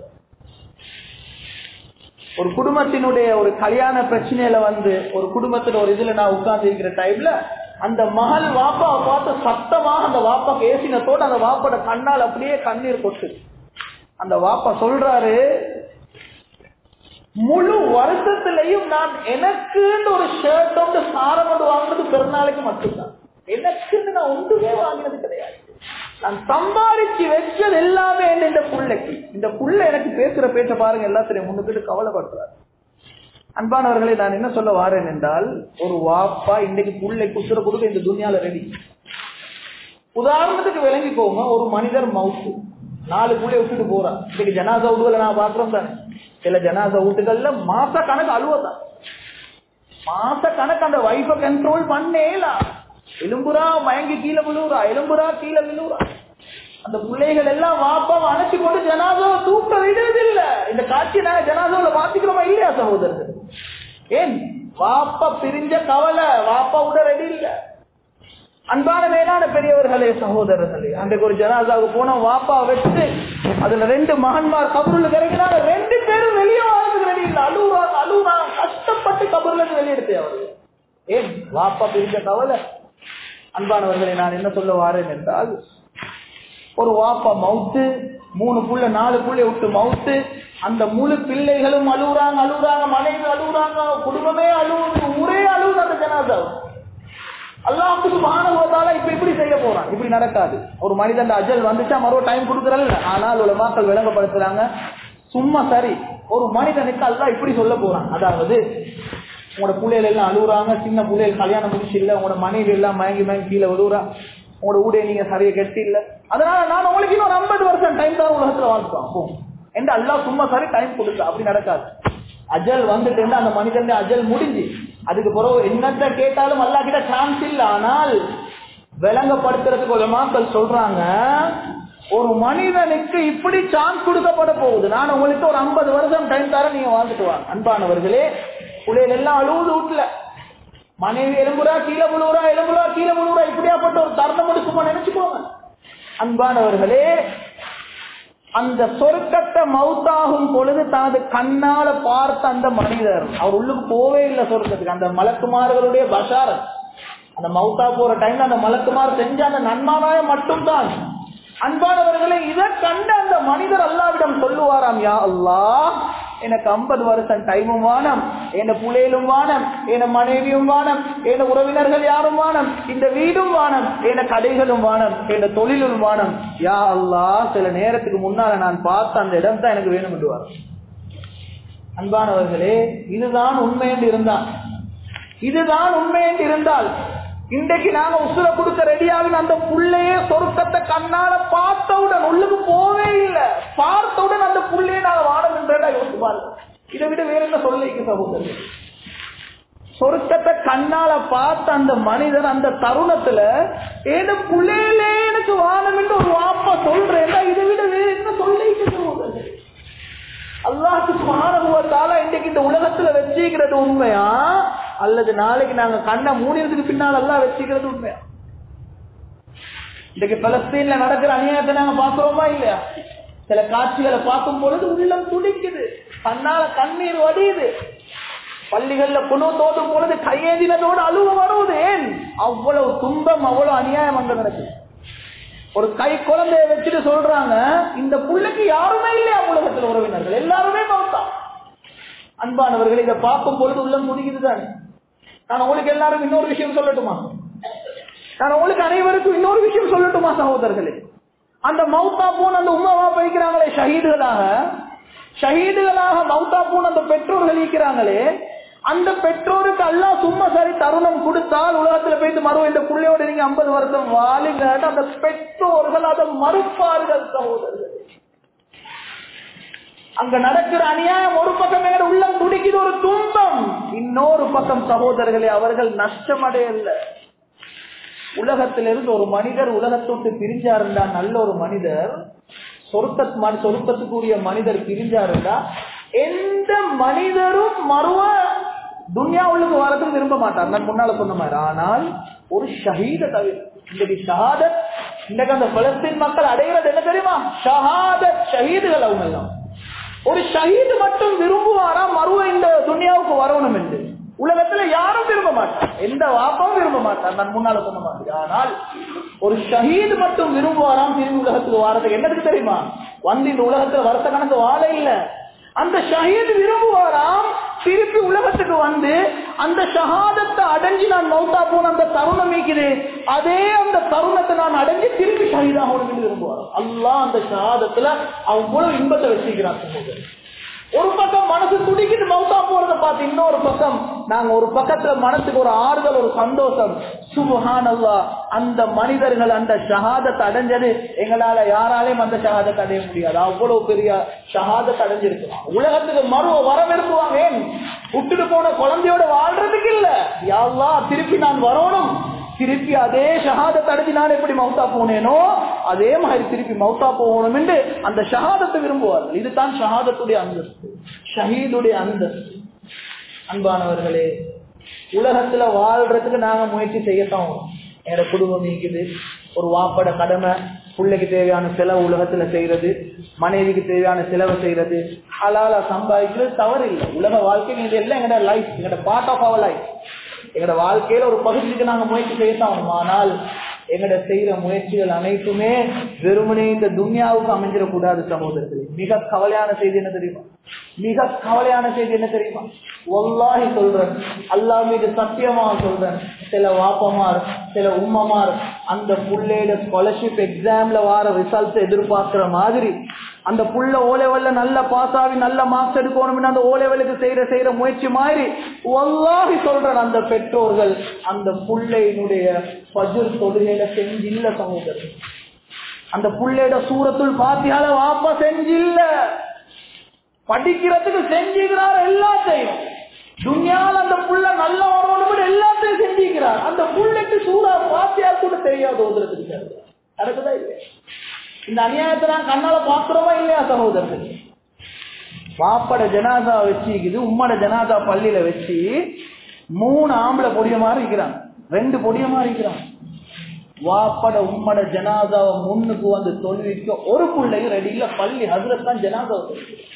ஒரு குடும்பத்தினுடைய ஒரு கல்யாண பிரச்சனையில வந்து ஒரு குடும்பத்துல ஒரு இதுல நான் உட்கார்ந்து இருக்கிற டைம்ல அந்த மகள் வாப்பாவை பார்த்து சத்தமாக அந்த வாப்பா பேசினத்தோடு அந்த வாப்போட கண்ணால் அப்படியே கண்ணீர் கொட்டு அந்த வாப்பா சொல்றாரு முழு வருஷத்திலையும் நான் எனக்குன்னு ஒரு ஷர்ட் வந்து சாரம் கொண்டு வாங்கினது பெருநாளைக்கு மட்டும்தான் எனக்குன்னு நான் ஒன்றுமே வாங்கினது கிடையாது நான் சம்பாதிச்சு வச்சது எல்லாமே என்ன இந்த புள்ளைக்கு இந்த புள்ள எனக்கு பேசுற பேச்ச பாருங்க எல்லாத்திலையும் முன்னுக்கிட்டு கவலைப்படுறாரு அன்பானவர்களை நான் என்ன சொல்ல வாரேன் என்றால் ஒரு வாப்பா இன்னைக்கு புள்ளை குசுர கொடுக்க இந்த துணியால ரெடி உதாரணத்துக்கு விளங்கிக்கோங்க ஒரு மனிதர் மவுத்து நாலு புள்ளை விட்டுட்டு போறான் இன்னைக்கு ஜனாசா வீடுகளை நான் பாக்குறோம் தானே சில ஜனாசா வீட்டுகள்ல மாச கணக்கு அழுவதான் மாச கணக்கு அந்த வைஃபை கண்ட்ரோல் பண்ணேலாம் எலும்புரா மயங்கி கீழே விழுவுறா எலும்புரா கீழே விழுவுறா அந்த பிள்ளைகள் எல்லாம் வாப்பா அணைச்சு கொண்டு ஜனாதாவை தூக்க விடுறது இல்ல இந்த காட்சி நாங்க ஜனாதாவில மாத்திக்கிறோமா இல்லையா சகோதரர்கள் ஏன் வாப்பா பிரிஞ்ச கவலை வாப்பா விட ரெடி இல்ல அன்பான மேலான பெரியவர்களே சகோதரர்களே அன்றைக்கு ஒரு ஜனாதாவுக்கு போனா வாப்பா வச்சு அதுல ரெண்டு மகன்மார் கபருல கிடைக்கிறாங்க ரெண்டு பேரும் வெளியே வாழ்றதுக்கு ரெடி இல்ல அழுவுறாங்க அழுவுறாங்க கஷ்டப்பட்டு கபருல இருந்து வெளியெடுத்தே அவரு ஏன் வாப்பா பிரிஞ்ச கவலை அன்பானவர்களை நான் என்ன சொல்ல வாரேன் என்றால் ஒரு வாப்பா மவுத்து மூணு புள்ள நாலு புள்ளை விட்டு மவுத்து அந்த முழு பிள்ளைகளும் அழுகுறாங்க அழுகுறாங்க மனைவி அழுகுறாங்க குடும்பமே அழுகுது ஊரே அழுகுது அந்த ஜனாதா அல்லாஹுக்கு மாணவத்தால இப்ப இப்படி செய்ய போறான் இப்படி நடக்காது ஒரு மனிதன் அஜல் வந்துச்சா மறுவ டைம் கொடுக்கறல்ல ஆனால் உள்ள மக்கள் விளங்கப்படுத்துறாங்க சும்மா சரி ஒரு மனிதனுக்கு அல்லா இப்படி சொல்ல போறான் அதாவது உங்களோட பிள்ளைகள் எல்லாம் அழுகுறாங்க சின்ன பிள்ளைகள் கல்யாணம் முடிச்சு இல்ல உங்களோட மனைவி எல்லாம் மயங்கி மயங்கி கீழே விழுவுறா உங்களோட ஊடே நீங்க சரியா கெட்டி இல்ல அதனால நான் உங்களுக்கு இன்னும் ஐம்பது வருஷம் டைம் தான் உலகத்துல வாழ்த்துவோம் என்று அல்லா சும்மா சரி டைம் கொடுக்க அப்படி நடக்காது அஜல் வந்துட்டு இருந்தா அந்த மனிதன் அஜல் முடிஞ்சு அதுக்கு பிறகு என்னத்த கேட்டாலும் அல்லா கிட்ட சான்ஸ் இல்ல ஆனால் விளங்கப்படுத்துறதுக்கு ஒரு மக்கள் சொல்றாங்க ஒரு மனிதனுக்கு இப்படி சான்ஸ் கொடுக்கப்பட போகுது நான் உங்களுக்கு ஒரு ஐம்பது வருஷம் டைம் தரேன் நீங்க வாழ்ந்துட்டு வாங்க அன்பானவர்களே பிள்ளைகள் எல்லாம் அழுவுது வீட்டுல மனைவி எலும்புறா கீழே விழுவுறா எலும்புறா கீழே விழுவுறா இப்படியாப்பட்ட ஒரு தருணம் எடுக்குமா நினைச்சுக்கோங்க அன்பானவர்களே அந்த சொர்க்கத்தை மவுத்தாகும் பொழுது தனது கண்ணால பார்த்த அந்த மனிதர் அவர் உள்ளுக்கு போவே இல்லை சொர்க்கத்துக்கு அந்த மலக்குமார்களுடைய பஷாரத் அந்த மவுத்தா போற டைம்ல அந்த மலக்குமார் செஞ்ச அந்த நன்மானாய மட்டும்தான் அன்பானவர்களே இதை கண்ட அந்த மனிதர் அல்லாவிடம் சொல்லுவாராம் யா அல்லாஹ் எனக்கு ஐம்பது வருஷம் டைமும் வானம் என் புள்ளையிலும் வானம் என் மனைவியும் வானம் என் உறவினர்கள் யாரும் வானம் இந்த வீடும் வானம் என் கடைகளும் வானம் என் தொழிலும் வானம் யா அல்லாஹ் சில நேரத்துக்கு முன்னால நான் பார்த்த அந்த இடம் தான் எனக்கு வேணும் என்றுவார் அன்பானவர்களே இதுதான் உண்மை என்று இருந்தான் இதுதான் உண்மை என்று இருந்தால் இன்றைக்கு நாங்க உசுர கொடுக்க ரெடியாகின அந்த புள்ளையே சொருக்கத்தை கண்ணால பார்த்தவுடன் உள்ளுக்கு போவே இல்லை பார்த்தவுடன் அந்த புள்ளையை நாங்க வாடம் என்றா யோசிச்சு பாருங்க இதை விட வேற என்ன சொல்லிக்கு சகோதரர் சொருக்கத்தை கண்ணால பார்த்த அந்த மனிதர் அந்த தருணத்துல ஏதோ புள்ளையிலே எனக்கு வானம் என்று ஒரு வாப்பா சொல்றேன் இதை விட வேற என்ன சொல்லிக்கு சகோதரர் அல்லாஹுக்கு சுமாரத்தால இன்னைக்கு இந்த உலகத்துல வச்சுக்கிறது உண்மையா அல்லது நாளைக்கு நாங்க கண்ணை மூடினதுக்கு பின்னால் எல்லாம் வச்சுக்கிறது உண்மையா இன்னைக்கு பலஸ்தீன்ல நடக்கிற அநியாயத்தை நாங்க பாக்குறோமா இல்லையா சில காட்சிகளை பார்க்கும் பொழுது உள்ளம் துடிக்குது கண்ணால கண்ணீர் வடியுது பள்ளிகள்ல குழு தோதும் பொழுது கையேந்தினதோடு அழுவ வருவது ஏன் அவ்வளவு துன்பம் அவ்வளவு அநியாயம் அங்க நடக்குது ஒரு கை குழந்தைய வச்சுட்டு சொல்றாங்க இந்த புள்ளைக்கு யாருமே இல்லையா உலகத்தில் உறவினர்கள் எல்லாருமே மௌத்தா அன்பானவர்கள் இதை பார்க்கும் பொழுது உள்ளம் முடிக்குது தானே நான் உங்களுக்கு எல்லாரும் இன்னொரு விஷயம் சொல்லட்டுமா நான் உங்களுக்கு அனைவருக்கும் இன்னொரு விஷயம் சொல்லட்டுமா சகோதரர்களே அந்த மௌத்தா போன் அந்த உமாவா வைக்கிறாங்களே ஷஹீதுகளாக ஷஹீதுகளாக மௌத்தா போன் அந்த பெற்றோர்கள் இருக்கிறாங்களே அந்த பெற்றோருக்கு எல்லாம் சும்மா சரி தருணம் கொடுத்தால் உலகத்துல போயிட்டு மறுவ இந்த புள்ளையோட நீங்க ஐம்பது வருஷம் வாழுங்க அந்த பெற்றோர்கள் அதை மறுப்பார்கள் சகோதரர்கள் அங்க நடக்கிற அநியாயம் ஒரு பக்கம் எங்க உள்ளம் துடிக்குது ஒரு துன்பம் இன்னொரு பக்கம் சகோதரர்களே அவர்கள் நஷ்டமடையல உலகத்திலிருந்து ஒரு மனிதர் உலகத்தொட்டு பிரிஞ்சா இருந்தா நல்ல ஒரு மனிதர் சொருக்க சொருக்கத்துக்குரிய மனிதர் பிரிஞ்சா இருந்தா எந்த மனிதரும் மறுவ துன்யாவுக்கு வரதுக்கு விரும்ப மாட்டார் நான் முன்னால சொன்ன மாதிரி ஆனால் ஒரு ஷஹீத தவிர இன்றைக்கு ஷஹாதத் இன்றைக்கு அந்த பலஸ்தீன் மக்கள் அடைகிறது என்ன தெரியுமா ஷஹாதத் ஷஹீதுகள் அவங்க எல்லாம் ஒரு ஷஹீது மட்டும் விரும்புவாரா மறுவ இந்த துன்யாவுக்கு வரணும் என்று உலகத்துல யாரும் விரும்ப மாட்டார் எந்த வாப்பாவும் விரும்ப மாட்டார் நான் முன்னால சொன்ன மாதிரி ஆனால் ஒரு ஷஹீது மட்டும் விரும்புவாராம் திரும்பி உலகத்துக்கு வாரத்துக்கு என்னதுக்கு தெரியுமா வந்து இந்த உலகத்துல வருஷ கணக்கு வாழ இல்ல அந்த ஷஹீது விரும்புவாராம் திருப்பி உலகத்துக்கு வந்து அந்த ஷஹாதத்தை அடைஞ்சு நான் மௌத்தா போன அந்த தருணம் மீக்குது அதே அந்த தருணத்தை நான் அடைஞ்சு திருப்பி ஷஹீதாக விரும்புவார் அல்லா அந்த ஷஹாதத்துல அவ்வளவு இன்பத்தை வச்சிருக்கிறார் ஒரு பக்கம் மனசு துடிக்கிட்டு மௌத்தா போறத பார்த்து இன்னொரு பக்கம் நாங்க ஒரு பக்கத்துல மனசுக்கு ஒரு ஆறுதல் ஒரு சந்தோஷம் சுபஹான் அல்லா அந்த மனிதர்கள் அந்த ஷஹாதத்தை அடைஞ்சது எங்களால யாராலையும் அந்த ஷஹாதத்தை அடைய முடியாது அவ்வளவு பெரிய ஷஹாதத்தை அடைஞ்சிருக்கலாம் உலகத்துக்கு மறு வர விரும்புவாங்க ஏன் விட்டுட்டு போன குழந்தையோட வாழ்றதுக்கு இல்ல யாழ்லா திருப்பி நான் வரணும் திருப்பி அதே ஷஹாதத்தை அடைஞ்சு நான் எப்படி மௌத்தா போனேனோ அதே மாதிரி திருப்பி மௌத்தா போகணும் என்று அந்த ஷஹாதத்தை விரும்புவார்கள் இதுதான் ஷஹாதத்துடைய அந்தஸ்து ஷஹீதுடைய அந்தஸ்து அன்பானவர்களே உலகத்துல வாழ்றதுக்கு நாங்க முயற்சி செய்யத்தான் என்னோட குடும்பம் நீக்குது ஒரு வாப்பட கடமை பிள்ளைக்கு தேவையான செலவு உலகத்துல செய்யறது மனைவிக்கு தேவையான செலவு செய்யறது ஹலாலா சம்பாதிக்கிறது தவறு இல்லை உலக வாழ்க்கையில் இது எல்லாம் எங்களோட லைஃப் எங்களோட பார்ட் ஆஃப் அவர் லைஃப் எங்களோட வாழ்க்கையில ஒரு பகுதிக்கு நாங்க முயற்சி செய்யத்தான் ஆனால் எங்கட செய்யற முயற்சிகள் அனைத்துமே வெறுமனே இந்த துன்யாவுக்கு அமைஞ்சிடக்கூடாது சகோதரர்களே மிக கவலையான செய்தி என்ன தெரியுமா மிக கவலையான செய்தி என்ன தெரியுமா ஒல்லாஹி சொல்றேன் அல்லா மீது சத்தியமா சொல்றேன் சில வாப்பமார் சில உம்மமார் அந்த புள்ளையோட ஸ்காலர்ஷிப் எக்ஸாம்ல வார ரிசல்ட் எதிர்பார்க்கிற மாதிரி அந்த புள்ள ஓலைவல்ல நல்ல பாஸ் ஆகி நல்ல மார்க்ஸ் எடுக்கணும் அந்த ஓலைவலுக்கு செய்யற செய்யற முயற்சி மாதிரி ஒல்லாஹி சொல்றேன் அந்த பெற்றோர்கள் அந்த புள்ளையினுடைய பஜுர் தொழுகையில செஞ்சில்ல சகோதரர் அந்த புள்ளையோட சூரத்துள் பாத்தியால வாப்பா செஞ்சில்ல படிக்கிறதுக்கு செஞ்சுக்கிறார் எல்லாத்தையும் துன்யால் அந்த புள்ள நல்ல வரணும் எல்லாத்தையும் செஞ்சுக்கிறார் அந்த புள்ளைக்கு சூறா பாத்தியா கூட தெரியாது ஓதுறதுக்கு நடக்குதா இல்லையா இந்த அநியாயத்தை நான் கண்ணால பாக்குறோமா இல்லையா சகோதரர்கள் வாப்பட ஜனாதா வச்சுக்குது உம்மட ஜனாதா பள்ளியில வச்சு மூணு ஆம்பளை பொடிய மாதிரி இருக்கிறாங்க ரெண்டு பொடிய மாதிரி இருக்கிறாங்க வாப்பட உம்மட ஜனாதாவை முன்னுக்கு வந்து தொழுவிக்க ஒரு பிள்ளையும் ரெடி இல்ல பள்ளி ஹசரத் தான் ஜனாதாவை தொழுவிக்க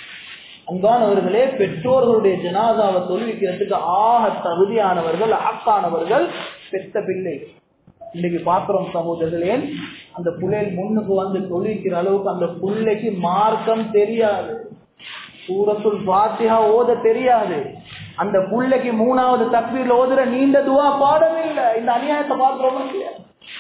அன்பானவர்களே பெற்றோர்களுடைய ஜனாதாவை தொழுவிக்கிறதுக்கு ஆக தகுதியானவர்கள் ஆக்கானவர்கள் பெத்த பிள்ளை இன்னைக்கு பாக்குறோம் சகோதரர்களே அந்த புள்ளைகள் முன்னுக்கு வந்து தொழுவிக்கிற அளவுக்கு அந்த பிள்ளைக்கு மார்க்கம் தெரியாது சூரத்துல் பாத்தியா ஓத தெரியாது அந்த புள்ளைக்கு மூணாவது தக்வீர்ல ஓதுற நீண்ட துவா பாடம் இல்ல இந்த அநியாயத்தை பாக்குறோம் இல்லையா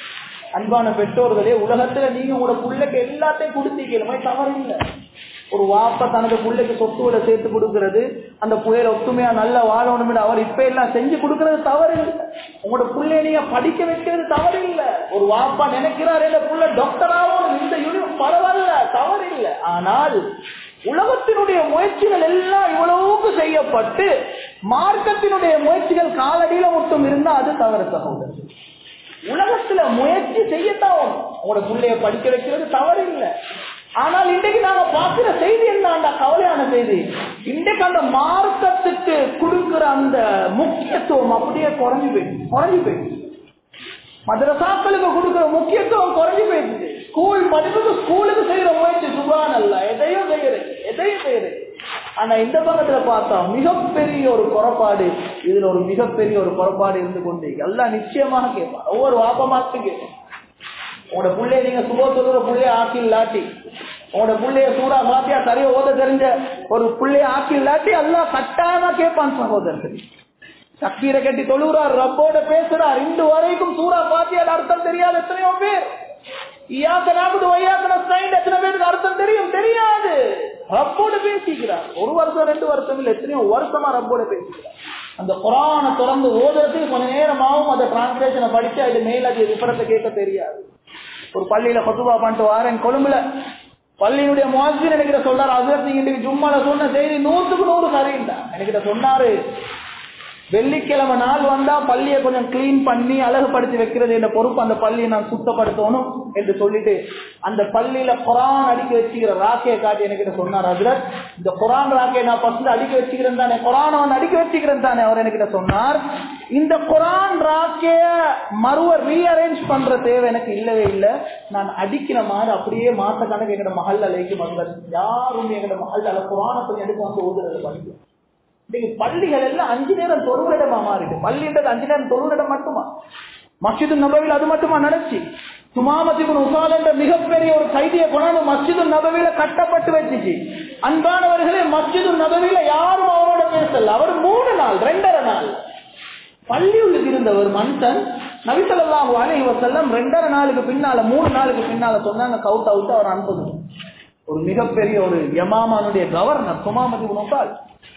அன்பான பெற்றோர்களே உலகத்துல நீங்க உங்களோட புள்ளைக்கு எல்லாத்தையும் கொடுத்தீங்க தவறு இல்லை ஒரு வாப்ப தனது பிள்ளைக்கு சொத்துவிட சேர்த்து கொடுக்கிறது அந்த புயல ஒத்துமையா நல்ல வாழணும் அவர் இப்ப எல்லாம் செஞ்சு கொடுக்கறது தவறு இல்லை உங்களோட பிள்ளைய நீங்க படிக்க வைக்கிறது தவறு இல்லை ஒரு வாப்பா நினைக்கிறாரு இந்த புள்ள டாக்டராகவும் இந்த யூனிவர்ஸ் பரவாயில்ல தவறு இல்லை ஆனால் உலகத்தினுடைய முயற்சிகள் எல்லாம் இவ்வளவுக்கு செய்யப்பட்டு மார்க்கத்தினுடைய முயற்சிகள் காலடியில மட்டும் இருந்தா அது தவறு சகோதரர் உலகத்துல முயற்சி செய்யத்தான் உங்களோட பிள்ளைய படிக்க வைக்கிறது தவறு இல்லை ஆனால் இன்றைக்கு நாங்க பார்க்கிற செய்தி என்ன அந்த கவலையான செய்தி இன்றைக்கு அந்த மார்க்கத்துக்கு கொடுக்கிற அந்த முக்கியத்துவம் அப்படியே குறைஞ்சு போயிடுச்சு குறைஞ்சு போயிடுச்சு மதரசாக்களுக்கு கொடுக்கிற முக்கியத்துவம் குறைஞ்சு போயிடுச்சு ஸ்கூல் படிப்புக்கு ஸ்கூலுக்கு செய்யற முயற்சி சுபான் அல்ல எதையும் செய்யறது எதையும் செய்யறது ஆனா இந்த பக்கத்துல பார்த்தா மிகப்பெரிய ஒரு குறைபாடு இதுல ஒரு மிகப்பெரிய ஒரு குறைபாடு இருந்து கொண்டு எல்லாம் நிச்சயமாக கேட்பான் ஒவ்வொரு வாப்பமாக்கும் கேட்பான் உங்களோட பிள்ளைய நீங்க சுப சொல்லுற பிள்ளைய ஆக்கி இல்லாட்டி உங்களோட பிள்ளைய சூடா பாத்தியா சரியா ஓத தெரிஞ்ச ஒரு பிள்ளைய ஆக்கி இல்லாட்டி எல்லாம் கட்டாயமா கேட்பான் சகோதரர்கள் சக்கீரை கட்டி தொழுகிறார் ரப்போட பேசுறார் இன்று வரைக்கும் சூறா பாத்தியால் அர்த்தம் தெரியாது எத்தனையோ பேர் ஈயாக்கனாவது ஒய்யாக்கன ஸ்டைண்ட் எத்தனை பேருக்கு அர்த்தம் தெரியும் தெரியாது ரப்போட பேசிக்கிறார் ஒரு வருஷம் ரெண்டு வருஷம் இல்ல எத்தனையோ வருஷமா ரப்போட பேசிக்கிறார் அந்த குரானை திறந்து ஓதுறதுக்கு கொஞ்ச நேரமாகவும் அந்த டிரான்ஸ்லேஷனை படிச்சு அது மேல அது விபரத்தை கேட்க தெரியாது ஒரு பள்ளியில பத்துபா பண்ணிட்டு வாரேன் கொழும்புல பள்ளியினுடைய மோசின் என்கிட்ட சொல்றாரு அது நீங்க இன்னைக்கு ஜும்மால சொன்ன செய்தி நூற்றுக்கு நூறு சரியில்லை என்கிட்ட சொன்னாரு வெள்ளிக்கிழமை நாள் வந்தா பள்ளியை கொஞ்சம் கிளீன் பண்ணி அழகுபடுத்தி வைக்கிறது என்ற பொறுப்பு அந்த பள்ளியை நான் சுத்தப்படுத்தணும் என்று சொல்லிட்டு அந்த பள்ளியில குரான் அடிக்க வச்சுக்கிற ராக்கையை காட்டி என்கிட்ட சொன்னார் அதுல இந்த குரான் ராக்கையை நான் ஃபர்ஸ்ட் அடிக்க வச்சுக்கிறேன் தானே குரான் அவன் அடிக்க வச்சுக்கிறேன் தானே அவர் என்கிட்ட சொன்னார் இந்த குரான் ராக்கைய மறுவ ரீஅரேஞ்ச் பண்ற தேவை எனக்கு இல்லவே இல்லை நான் அடிக்கிற மாதிரி அப்படியே மாச கணக்கு எங்கட மகள் அலைக்கு வந்தார் யாரும் எங்கட மகள் அலை குரானை கொஞ்சம் எடுத்து வந்து ஓதுறது படிக்கும் இன்னைக்கு பள்ளிகள் எல்லாம் அஞ்சு நேரம் தொழுவிடமா மாறிடு பள்ளின்றது அஞ்சு நேரம் தொழுவிடம் மட்டுமா மஸ்ஜிது நபவியில் அது மட்டுமா நடச்சு சுமாமதிபுன் உசால் என்ற மிகப்பெரிய ஒரு கைதியை கொண்டாந்து மஸ்ஜிது நபவியில கட்டப்பட்டு வச்சுச்சு அன்பானவர்களே மஸ்ஜிது நபவியில யாரும் அவரோட பேசல அவர் மூணு நாள் ரெண்டரை நாள் பள்ளியுள்ளுக்கு இருந்த ஒரு மனுஷன் நபிசல்லாஹு அலைஹி வஸல்லம் ரெண்டரை நாளுக்கு பின்னால மூணு நாளுக்கு பின்னால சொன்னாங்க கவுட் அவுட் அவர் அனுப்புது ஒரு மிகப்பெரிய ஒரு யமாமானுடைய கவர்னர் சுமாமதி உனப்பால்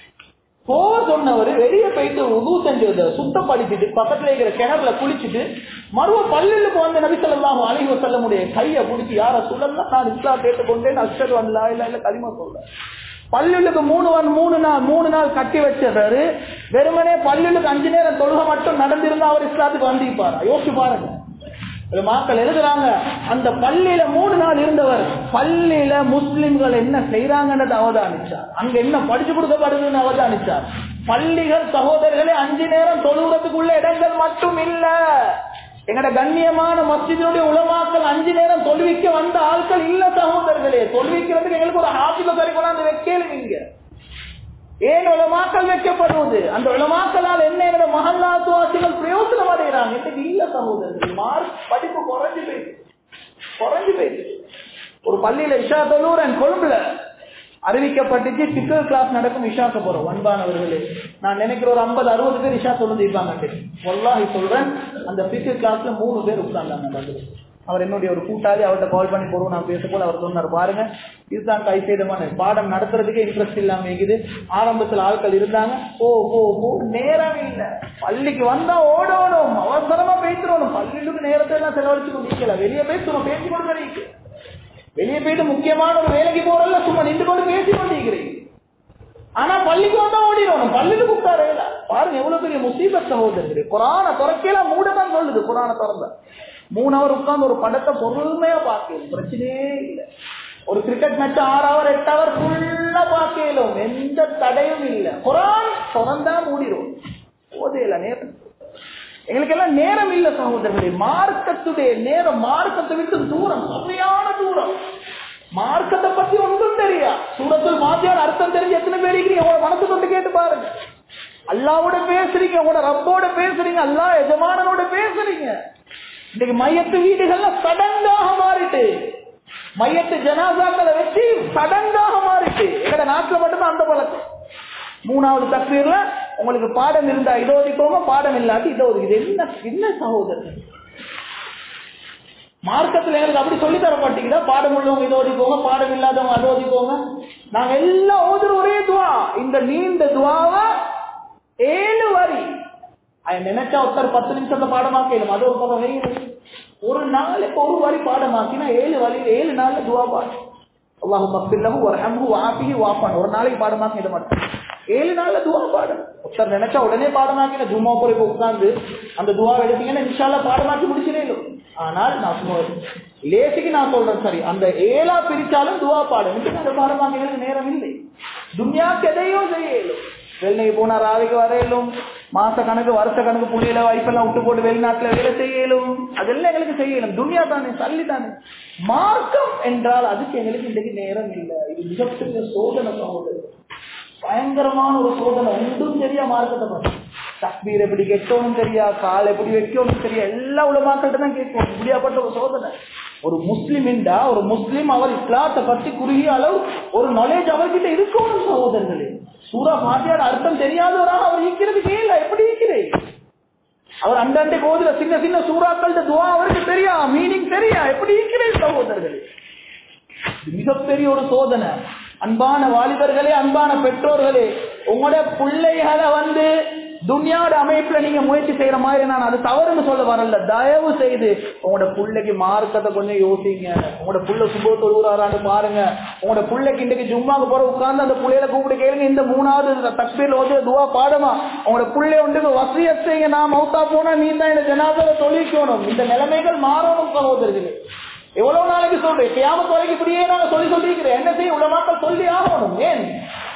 போக சொன்னவர் வெளியே போயிட்டு உது செஞ்சு சுத்தப்படுத்திட்டு பக்கத்துல இருக்கிற கிணறுல குளிச்சுட்டு மறுவ பல்லுக்கு வந்து நபிசல்லாம் அழிவு செல்லமுடைய கையை பிடிச்சி யார சொல்லலாம் நான் இஸ்லா கேட்டுக்கொண்டேன் அஷ்டர் வரல இல்ல இல்ல களிமா சொல்றேன் பல்லுக்கு மூணு வான் மூணு நாள் மூணு நாள் கட்டி வச்சிடுறாரு வெறுமனே பல்லுக்கு அஞ்சு நேரம் தொழுக மட்டும் நடந்திருந்தா அவர் இஸ்லாத்துக்கு வந்திருப்பாரா யோசிச்சு பாருங்க மக்கள் எழுதுறாங்க அந்த பள்ளியில மூணு நாள் இருந்தவர் பள்ளியில முஸ்லிம்கள் என்ன செய்யறாங்கன்னு அவதானிச்சார் அங்க என்ன படிச்சு கொடுக்கப்படுதுன்னு அவதானிச்சார் பள்ளிகள் சகோதரர்களே அஞ்சு நேரம் தொழுகிறதுக்குள்ள இடங்கள் மட்டும் இல்ல எங்கட கண்ணியமான மஸ்ஜிதினுடைய உலமாக்கள் அஞ்சு நேரம் தொழுவிக்க வந்த ஆட்கள் இல்ல சகோதரர்களே தொழுவிக்கிறதுக்கு எங்களுக்கு ஒரு ஆசிப கறி கொண்டாந்து வைக்கலும் இங்க ஏன் உலமாக்கள் வைக்கப்படுவது அந்த உலமாக்களால் என்ன என்னோட மகல்லாத்துவாசிகள் பிரயோசனம் அடைகிறாங்க இன்னைக்கு இல்ல சகோதரர்கள் மார்க் படிப்பு குறைஞ்சு போயிடுச்சு குறைஞ்சு போயிடுச்சு ஒரு பள்ளியில இஷா தொழுறேன் கொழும்புல அறிவிக்கப்பட்டுச்சு டிக்கல் கிளாஸ் நடக்கும் இஷாக்க போறோம் அன்பானவர்களே நான் நினைக்கிற ஒரு ஐம்பது அறுபது பேர் இஷா தொழுந்திருப்பாங்க ஒல்லாஹி சொல்றேன் அந்த பிக்கு கிளாஸ்ல மூணு பேர் உட்கார்ந்தாங்க அவர் என்னுடைய ஒரு கூட்டாளி அவர்கிட்ட கால் பண்ணி போறோம் நான் பேச போல அவர் சொன்னார் பாருங்க இதுதான் கைசேதமான பாடம் நடத்துறதுக்கே இன்ட்ரெஸ்ட் இல்லாம இருக்குது ஆரம்பத்துல ஆட்கள் இருந்தாங்க ஓ ஓ ஓ நேரம் இல்ல பள்ளிக்கு வந்தா ஓடணும் அவசரமா பேசிடணும் பள்ளிக்கு நேரத்தை எல்லாம் செலவழிச்சு கொண்டிருக்கல வெளியே பேசணும் பேசி கொண்டு வெளியே போயிட்டு முக்கியமான ஒரு வேலைக்கு போறல சும்மா நின்று கொண்டு பேசி கொண்டிருக்கிறீங்க ஆனா பள்ளிக்கு வந்தா ஓடிடணும் பள்ளிக்கு கூப்பிட்டாரு பாருங்க எவ்வளவு பெரிய முசீபத் சகோதரர் குரான துறக்கையில மூடதான் சொல்லுது குரான திறந்த மூணு அவர் உட்கார்ந்து ஒரு படத்தை பொறுமையா பார்க்கணும் பிரச்சனையே இல்லை ஒரு கிரிக்கெட் மேட்ச் ஆறு அவர் எட்டு அவர் ஃபுல்லா பார்க்கலும் எந்த தடையும் இல்லை குரான் திறந்தா மூடிடும் போதையில நேரம் எங்களுக்கு எல்லாம் நேரம் இல்ல சகோதரர்களே மார்க்கத்துடைய நேரம் மார்க்கத்தை விட்டு தூரம் சரியான தூரம் மார்க்கத்தை பத்தி ஒன்றும் தெரியா சூரத்தில் மாத்தியான அர்த்தம் தெரிஞ்சு எத்தனை பேர் இருக்கிறீங்க உங்களோட மனசு கொண்டு கேட்டு பாருங்க அல்லாவோட பேசுறீங்க உங்களோட ரப்போட பேசுறீங்க அல்லா எஜமானனோட பேசுறீங்க இன்னைக்கு மையத்து வீடுகள்ல சடங்காக மாறிட்டு மையத்து ஜனாசாக்களை வச்சு சடங்காக மாறிட்டு எங்கட நாட்டுல மட்டும்தான் அந்த பழக்கம் மூணாவது தக்பீர்ல உங்களுக்கு பாடம் இருந்தா இதோ ஒதுக்கோங்க பாடம் இல்லாட்டி இதோ ஒதுக்குது என்ன என்ன சகோதரர் மார்க்கத்துல எங்களுக்கு அப்படி சொல்லி தர மாட்டீங்களா பாடம் உள்ளவங்க இதோ ஒதுக்கோங்க பாடம் இல்லாதவங்க அதோ ஒதுக்கோங்க நாங்க எல்லாம் ஓதுற ஒரே துவா இந்த நீண்ட துவாவை ஏழு வரி அவன் நினைச்சா ஒருத்தர் பத்து நிமிஷத்தை பாடமாக்கலும் அது ஒரு பக்கம் வெயில் ஒரு நாளைக்கு ஒரு வரி பாடமாக்கினா ஏழு வரி ஏழு நாள்ல துவா பாடு அல்லாஹு மக்பில்லஹு வர்ஹம்ஹு வஆஃபிஹி வஆஃபான் ஒரு நாளைக்கு பாடமாக்கி இட மாட்டேன் ஏழு நாள்ல துவா பாடு ஒருத்தர் நினைச்சா உடனே பாடமாக்கின ஜும்மா போய் உட்கார்ந்து அந்த துவா எடுத்தீங்கன்னா இன்ஷால்லா பாடமாக்கி முடிச்சிடலும் ஆனால் நான் சும்மா லேசிக்கு நான் சொல்றேன் சரி அந்த ஏழா பிரிச்சாலும் துவா பாடு அந்த பாடமாக்கிறதுக்கு நேரம் இல்லை துன்யாக்கு எதையோ செய்யலும் வெள்ளை போனா ராவிக்கு வரையிலும் மாச கணக்கு வருஷ கணக்கு புள்ளியில வைப்பெல்லாம் விட்டு போட்டு வெளிநாட்டுல வேலை செய்யலும் அதெல்லாம் எங்களுக்கு செய்யலும் துனியா தானே தள்ளி தானே மார்க்கம் என்றால் அதுக்கு எங்களுக்கு இன்றைக்கு நேரம் இல்லை இது மிகப்பெரிய சோதனை சகோதரர் பயங்கரமான ஒரு சோதனை ஒன்றும் தெரியா மார்க்கத்தை பத்தி தக்பீர் எப்படி கெட்டோனும் தெரியா கால் எப்படி வைக்கணும் தெரியா எல்லா உலமாக்கள்கிட்ட தான் கேட்கும் இப்படியாப்பட்ட ஒரு சோதனை ஒரு முஸ்லிம் என்றா ஒரு முஸ்லிம் அவர் இஸ்லாத்தை பத்தி குறுகிய அளவு ஒரு நாலேஜ் அவர்கிட்ட இருக்கணும் சகோதரர்களே சூரா பாத்தியாட அர்த்தம் தெரியாதவராக அவர் ஈக்கிறது கேள்ல எப்படி ஈக்கிறேன் அவர் அண்டண்டை கோதுல சின்ன சின்ன சூறாக்கள் துவா அவருக்கு தெரியா மீனிங் தெரியா எப்படி ஈக்கிறேன் சகோதரர்களே மிகப்பெரிய ஒரு சோதனை அன்பான வாலிபர்களே அன்பான பெற்றோர்களே உங்களோட பிள்ளைகளை வந்து துன்யாட அமைப்புல நீங்க முயற்சி செய்யற மாதிரி நான் அது தவறுன்னு சொல்ல வரல தயவு செய்து உங்களோட பிள்ளைக்கு மார்க்கத்தை கொஞ்சம் யோசிங்க உங்களோட புள்ள சுப தொழுகிறாரான்னு பாருங்க உங்களோட பிள்ளைக்கு இன்றைக்கு ஜும்மாக்கு போற உட்கார்ந்து அந்த பிள்ளையில கூப்பிட்டு கேளுங்க இந்த மூணாவது தக்பீர்ல வந்து துவா பாடமா உங்களோட பிள்ளை வந்து வசிய செய்யுங்க நான் மௌத்தா போனா நீ தான் இந்த ஜனாதாவை தொழிக்கணும் இந்த நிலைமைகள் மாறணும் சகோதரர்களே எவ்வளவு நாளைக்கு சொல்றேன் கியாமத்து வரைக்கும் இப்படியே நாங்க சொல்லி சொல்லியிருக்கிறேன் என்ன செய்ய உள்ள மக்கள் சொல்லி ஆகணும் ஏன்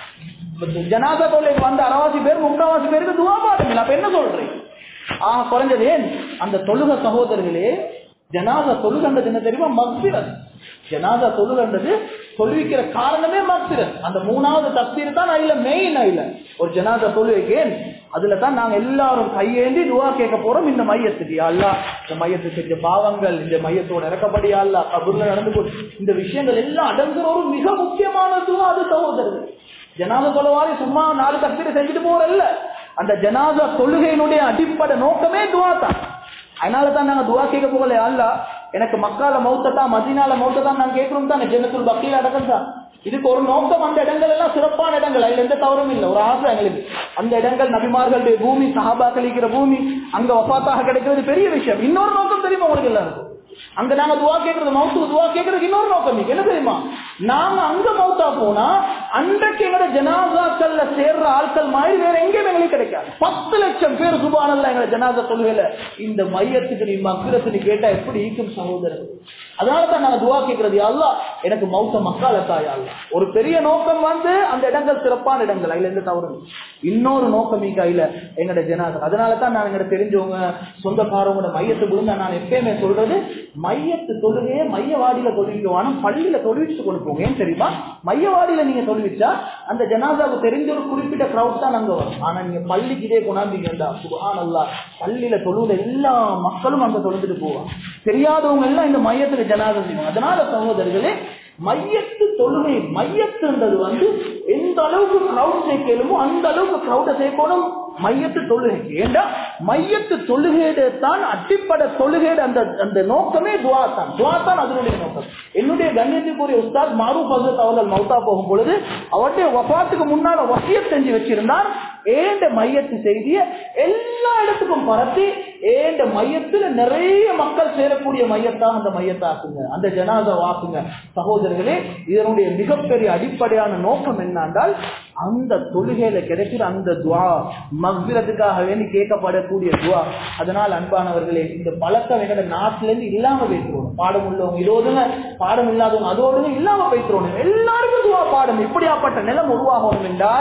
ஜனாதா தொழிலுக்கு வந்த அறவாசி பேர் முக்காவாசி பேருக்கு துவா பாடுங்க அப்ப என்ன சொல்றேன் ஆஹ் குறைஞ்சது ஏன் அந்த தொழுக சகோதரர்களே ஜனாதா தொழுகன்றது என்ன தெரியுமா மக்சிரத் ஜனாதா தொழுகன்றது தொழுவிக்கிற காரணமே மக்சிரத் அந்த மூணாவது தப்சீர் தான் அதுல மெயின் அதுல ஒரு ஜனாதா தொழுகைக்கு அதுல தான் நாங்க எல்லாரும் கையேந்தி துவா கேட்க போறோம் இந்த மையத்துக்கு அல்லா இந்த மையத்தை செஞ்ச பாவங்கள் இந்த மையத்தோட இறக்கப்படியா அல்ல கபூர்ல நடந்து போய் இந்த விஷயங்கள் எல்லாம் அடங்குற ஒரு மிக முக்கியமான துவா அது சகோதரர்கள் ஜனாதா தொழுவாரி சும்மா நாலு தக்பீரை செஞ்சுட்டு போறல்ல அந்த ஜனாதா தொழுகையினுடைய அடிப்படை நோக்கமே துவா தான் அதனால தான் நாங்க துவா கேட்க போகல அல்ல எனக்கு மக்கால மௌத்த தான் மதினால மௌத்த தான் நாங்க கேட்கிறோம் தானே ஜனத்துல் பக்தியில அடக்கம் தான் இதுக்கு ஒரு நோக்கம் அந்த இடங்கள் எல்லாம் சிறப்பான இடங்கள் அதுல எந்த தவறும் இல்லை ஒரு ஆசை எங்களுக்கு அந்த இடங்கள் நபிமார்களுடைய பூமி சஹாபாக்கள் இருக்கிற பூமி அங்க வபாத்தாக கிடைக்கிறது பெரிய விஷயம் இன்னொரு நோக்கம் தெரியுமா உங்களுக்கு எல்லாருக்கும் அங்க நாங்க துவா கேட்கறது மவுத்துக்கு துவா கேட்கறது இன்னொரு நோக்கம் என்ன தெரியுமா நாம அங்க மவுத்தா போனா அன்றைக்கு எங்கட ஜனாசாக்கள்ல சேர்ற ஆட்கள் மாதிரி வேற எங்கேயும் எங்களுக்கு கிடைக்காது பத்து லட்சம் பேர் சுபானல்ல எங்க ஜனாசா தொழுகையில இந்த மையத்துக்கு நீ மக்கிரத்து நீ கேட்டா எப்படி ஈக்கும் சகோதரர் அதனாலதான் நாங்க துவா கேட்கறது அல்ல எனக்கு மௌத்த மக்கால தாயா ஒரு பெரிய நோக்கம் வந்து அந்த இடங்கள் சிறப்பான இடங்கள் அதுல எந்த தவறும் இன்னொரு நோக்கம் இங்க இல்ல எங்கட ஜனாதா அதனாலதான் நான் எங்கட தெரிஞ்சவங்க சொந்தக்காரவங்க மையத்து விழுந்தா நான் எப்பயுமே சொல்றது மையத்து தொழுகையே மையவாடியில தொழுவிக்குவானும் பள்ளியில தொழுவிச்சு கொடுப்போம் ஏன் தெரியுமா மையவாடியில நீங்க தொழுவிச்சா அந்த ஜனாதாவுக்கு தெரிஞ்ச ஒரு குறிப்பிட்ட கிரௌட் தான் அங்க வரும் ஆனா நீங்க பள்ளிக்கு இதே கொண்டாந்தீங்கடா சுபான் அல்லா பள்ளியில தொழுத எல்லா மக்களும் அங்க தொழுந்துட்டு போவாங்க தெரியாதவங்க எல்லாம் இந்த மையத்துக்கு ஜனாதா செய்வாங்க அதனால சகோதரர்களே மையத்து தொழுகை மையத்துன்றது வந்து எந்த அளவுக்கு கிரௌட் சேர்க்கலுமோ அந்த அளவுக்கு கிரௌட சேர்க்கணும் மையத்து தொழுகைக்கு ஏண்டா மையத்து தொழுகையிட தான் அடிப்படை தொழுகையிட அந்த அந்த நோக்கமே துவா தான் துவா தான் அதனுடைய நோக்கம் என்னுடைய கண்ணியத்துக்குரிய உஸ்தாத் மாரூப் ஹசரத் அவர்கள் மௌத்தா போகும் பொழுது அவருடைய வபாத்துக்கு முன்னால வசிய செஞ்சு வச்சிருந்தார் ஏண்ட மையத்து செய்திய எல்லா இடத்துக்கும் பரப்பி ஏண்ட மையத்துல நிறைய மக்கள் சேரக்கூடிய மையத்தான் அந்த மையத்தாக்குங்க அந்த ஜனாதா வாக்குங்க சகோதரர்களே இதனுடைய மிகப்பெரிய அடிப்படையான நோக்கம் என்னன்றால் அந்த தொழுகையில கிடைக்கிற அந்த துவா மக்பிரத்துக்காக வேண்டி கேட்கப்படக்கூடிய துவா அதனால் அன்பானவர்களே இந்த பழக்கம் எங்கட நாட்டுல இருந்து இல்லாம பேசுறோம் பாடம் உள்ளவங்க இதோதுங்க பாடம் இல்லாதவங்க அதோடுங்க இல்லாம பேசுறோம் எல்லாருக்கும் துவா பாடம் இப்படியாப்பட்ட நிலம் உருவாகணும் என்றால்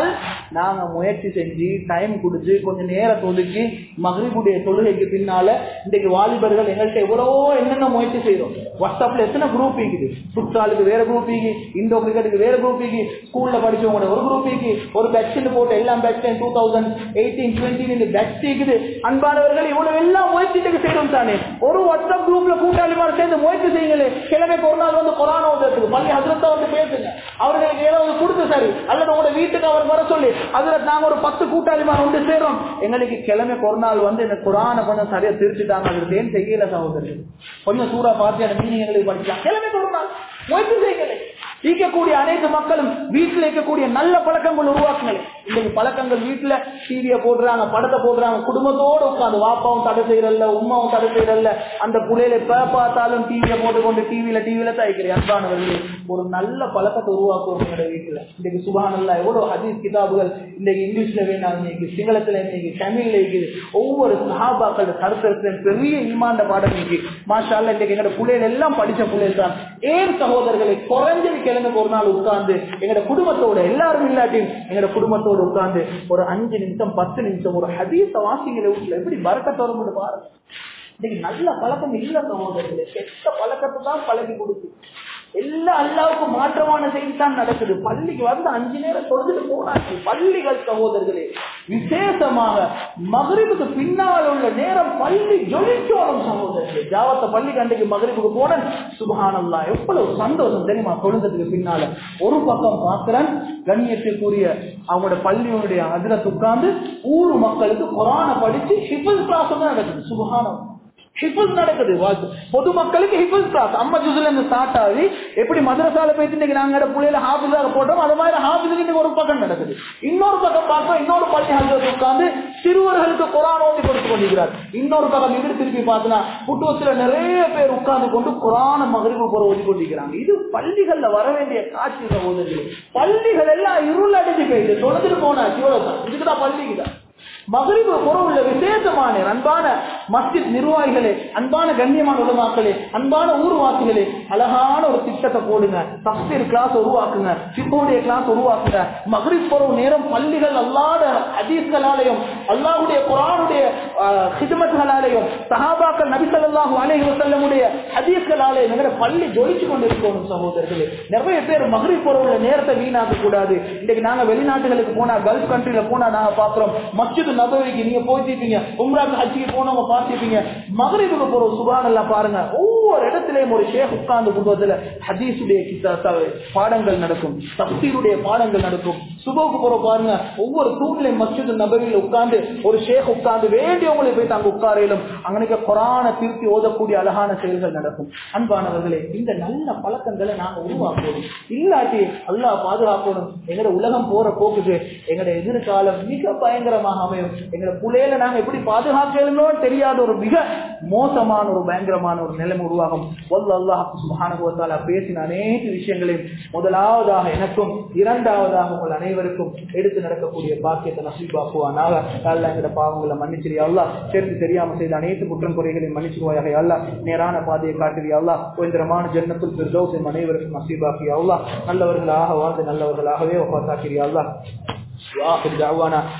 நாங்க முயற்சி செஞ்சு டைம் கொடுத்து கொஞ்சம் நேரம் ஒதுக்கி மகிழ்வுடைய தொழுகைக்கு பின்னால இன்றைக்கு வாலிபர்கள் எங்கள்கிட்ட எவ்வளவோ என்னென்ன முயற்சி செய்யறோம் வாட்ஸ்அப்ல எத்தனை குரூப் இருக்குது ஃபுட்சாலுக்கு வேற குரூப் இருக்கு இண்டோ கிரிக்கெட்டுக்கு வேற குரூப் இருக்கு ஸ்கூல்ல படிச்சவங்க ஒரு குரூப் இருக்கு ஒரு பேட்ச் போட்டு எல்லாம் batch two thousand eighteen twenty batch இருக்குது அன்பானவர்கள் இவ்வளவு எல்லாம் முயற்சிட்டு செய்யறோம் தானே ஒரு வாட்ஸ்அப் குரூப்ல கூட்டாளிமார் சேர்ந்து முயற்சி செய்யுங்களே கிழமைக்கு ஒரு நாள் வந்து கொரோனா வந்து பள்ளி அதிரத்தா வந்து பேசுங்க அவர்களுக்கு ஏதாவது கொடுத்து சரி அல்லது உங்களோட வீட்டுக்கு அவர் வர சொல்லி அதுல நாங்க ஒரு பத்து கூட்டாளிமார் வந்து சேரும் எங்களுக்கு கிழமை ஒரு நாள் வந்து இந்த குரான கொஞ்சம் சரியா திருச்சிட்டாங்க அதுக்கு ஏன் செய்யல சகோதரர்கள் கொஞ்சம் சூறா பார்த்து அந்த மீனிங் எங்களுக்கு படிக்கலாம் கிழமை ஒரு நாள் முயற்சி செய்யலை ஈக்கக்கூடிய அனைத்து மக்களும் வீட்டில் இருக்கக்கூடிய நல்ல பழக்கங்கள் உருவாக்குங்கள் இன்னைக்கு பழக்கங்கள் வீட்டுல டிவியை போடுறாங்க படத்தை போடுறாங்க குடும்பத்தோடு உட்காந்து வாப்பாவும் தடை செய்யறல்ல உமாவும் தடை செய்யறல்ல அந்த புள்ளையில எப்ப பார்த்தாலும் டிவியை போட்டுக்கொண்டு டிவியில டிவியில தைக்கிறேன் அன்பானவர்களே ஒரு நல்ல பழக்கத்தை உருவாக்குவோம் எங்களுடைய வீட்டுல இன்னைக்கு சுபானல்ல எவ்வளவு ஹதீஸ் கிதாபுகள் இன்னைக்கு இங்கிலீஷ்ல வேணாலும் இன்னைக்கு சிங்களத்துல இன்னைக்கு தமிழ்ல இருக்குது ஒவ்வொரு சஹாபாக்கள் கருத்து பெரிய இமாண்ட பாடம் இன்னைக்கு மாஷா அல்ல இன்னைக்கு எங்களோட பிள்ளைகள் எல்லாம் படிச்ச பிள்ளைகள் தான் ஏன் சகோதரர்களை குறைஞ்சது கிழமைக்கு ஒரு நாள் உட்கார்ந்து எங்களோட குடும்பத்தோட எல்லாரும் இல்லாட்டியும் எங்களோட குடும்பத்தோட உட்கார்ந்து ஒரு அஞ்சு நிமிஷம் பத்து நிமிஷம் ஒரு ஹதீச வாசிங்களை வீட்டுல எப்படி பறக்க தொடர்ந்து பாருங்க இன்னைக்கு நல்ல பழக்கம் இல்ல சகோதரர்களே கெட்ட பழக்கத்தை தான் பழகி கொடுக்கு எல்லா அல்லாவுக்கும் மாற்றமான செய்தி தான் நடக்குது பள்ளிக்கு வந்து அஞ்சு நேரம் தொழுதுட்டு போனாச்சு பள்ளிகள் சகோதரர்களே விசேஷமாக மகரிபுக்கு பின்னால் உள்ள நேரம் பள்ளி ஜொலிச்சோடும் சகோதரர்களே ஜாவத்த பள்ளிக்கு அன்றைக்கு மகரிபுக்கு போனேன் சுபஹானல்லா எவ்வளவு சந்தோஷம் தெரியுமா தொழுந்ததுக்கு பின்னால ஒரு பக்கம் பார்க்கிறேன் கண்ணியத்திற்குரிய அவங்களோட பள்ளியினுடைய அதிரத்து உட்கார்ந்து ஊர் மக்களுக்கு குரான படிச்சு ஹிபிள் கிளாஸ் தான் நடக்குது சுபஹானம் ஹிஃபுஸ் நடக்குது பொதுமக்களுக்கு ஹிஃபுஸ் கிளாஸ் அம்மா ஜூஸ்ல இருந்து ஸ்டார்ட் ஆகி எப்படி மதரசால போயிட்டு இன்னைக்கு நாங்க புள்ளையில ஹாஃபிஸாக போட்டோம் அது மாதிரி ஹாஃபிஸுக்கு இன்னைக்கு ஒரு பக்கம் நடக்குது இன்னொரு பக்கம் பார்த்தோம் இன்னொரு பள்ளி ஹாஃபிஸ் உட்கார்ந்து சிறுவர்களுக்கு குரான் ஓதி கொடுத்து கொண்டிருக்கிறார் இன்னொரு பக்கம் எதிர் திருப்பி பார்த்தனா புட்டுவத்துல நிறைய பேர் உட்கார்ந்து கொண்டு குரான மகிழ்வு போற ஓதி கொண்டிருக்கிறாங்க இது பள்ளிகள்ல வர வேண்டிய காட்சி சகோதரர்கள் பள்ளிகள் எல்லாம் இருள் அடிச்சு போயிட்டு தொலைஞ்சிட்டு போனாச்சு இவ்வளவுதான் இதுக்குதான் பள்ளிக்கு தான் மகிழ்வு உள்ள விசேஷமான அன்பான மஸ்ஜித் நிர்வாகிகளே அன்பான கண்ணியமான உலமாக்களே அன்பான ஊர்வாசிகளே அழகான ஒரு திட்டத்தை போடுங்க தப்சீர் கிளாஸ் உருவாக்குங்க சிப்போடைய கிளாஸ் உருவாக்குங்க மகிழ்ச்சி பொறவு நேரம் பள்ளிகள் அல்லாத ஹதீஸ்களாலையும் அல்லாஹுடைய குரானுடைய ஹிதமத்களாலையும் சஹாபாக்கள் நபிசல்லாஹு அலைஹி வசல்லமுடைய ஹதீஸ்களாலையும் எங்கட பள்ளி ஜொலிச்சு கொண்டு இருக்கணும் சகோதரர்களே நிறைய பேர் மகிழ்ச்சி பொறவுல நேரத்தை வீணாக்க கூடாது இன்னைக்கு நாங்க வெளிநாட்டுகளுக்கு போனா கல்ஃப் கண்ட்ரில போனா நாங்க பாக்குறோம் மஸ்ஜித் நபவிக்கு நீங்க போயிட்டீங்க உம்ராக்கு ஹஜ்ஜிக்கு போனவங்க பார்த்திருப்பீங்க மகரிபுக்கு போற சுபானெல்லாம் பாருங்க ஒவ்வொரு இடத்திலையும் ஒரு ஷேக் உட்கார்ந்து குடும்பத்துல ஹதீஸுடைய பாடங்கள் நடக்கும் தப்சீருடைய பாடங்கள் நடக்கும் சுபோக்கு போற பாருங்க ஒவ்வொரு தூண்லையும் மஸ்ஜித் நபவியில உட்கார்ந்து ஒரு ஷேக் உட்கார்ந்து வேண்டியவங்களை போய் தாங்க உட்காரையிலும் அங்கனைக்கு குரான திருப்பி ஓதக்கூடிய அழகான செயல்கள் நடக்கும் அன்பானவர்களே இந்த நல்ல பழக்கங்களை நாங்க உருவாக்கணும் இல்லாட்டி அல்லாஹ் பாதுகாக்கணும் எங்கட உலகம் போற போக்குது எங்கட எதிர்காலம் மிக பயங்கரமாக அமையும் எங்களை புலையில நாங்க எப்படி பாதுகாக்கணுமோ தெரியாத ஒரு மிக மோசமான ஒரு பயங்கரமான ஒரு நிலைமை உருவாகும் அல்லாஹ் சுபானுபவத்தால பேசின அனைத்து விஷயங்களையும் முதலாவதாக எனக்கும் இரண்டாவதாக உங்கள் அனைவருக்கும் எடுத்து நடக்கக்கூடிய பாக்கியத்தை நசீபாக்குவானாக அல்ல எங்கட பாவங்களை மன்னிச்சிரியா அல்லா சேர்ந்து தெரியாம செய்த அனைத்து குற்றம் குறைகளையும் மன்னிச்சிருவாயாக அல்லா நேரான பாதையை காட்டுறியா அல்லா உயந்திரமான ஜன்னத்தில் பிரிதோஸ் அனைவருக்கும் நசீபாக்கியா அல்லா நல்லவர்களாக வாழ்ந்து நல்லவர்களாகவே ஒப்பாத்தாக்கிறியா அல்லா வாஹிர் தாவானா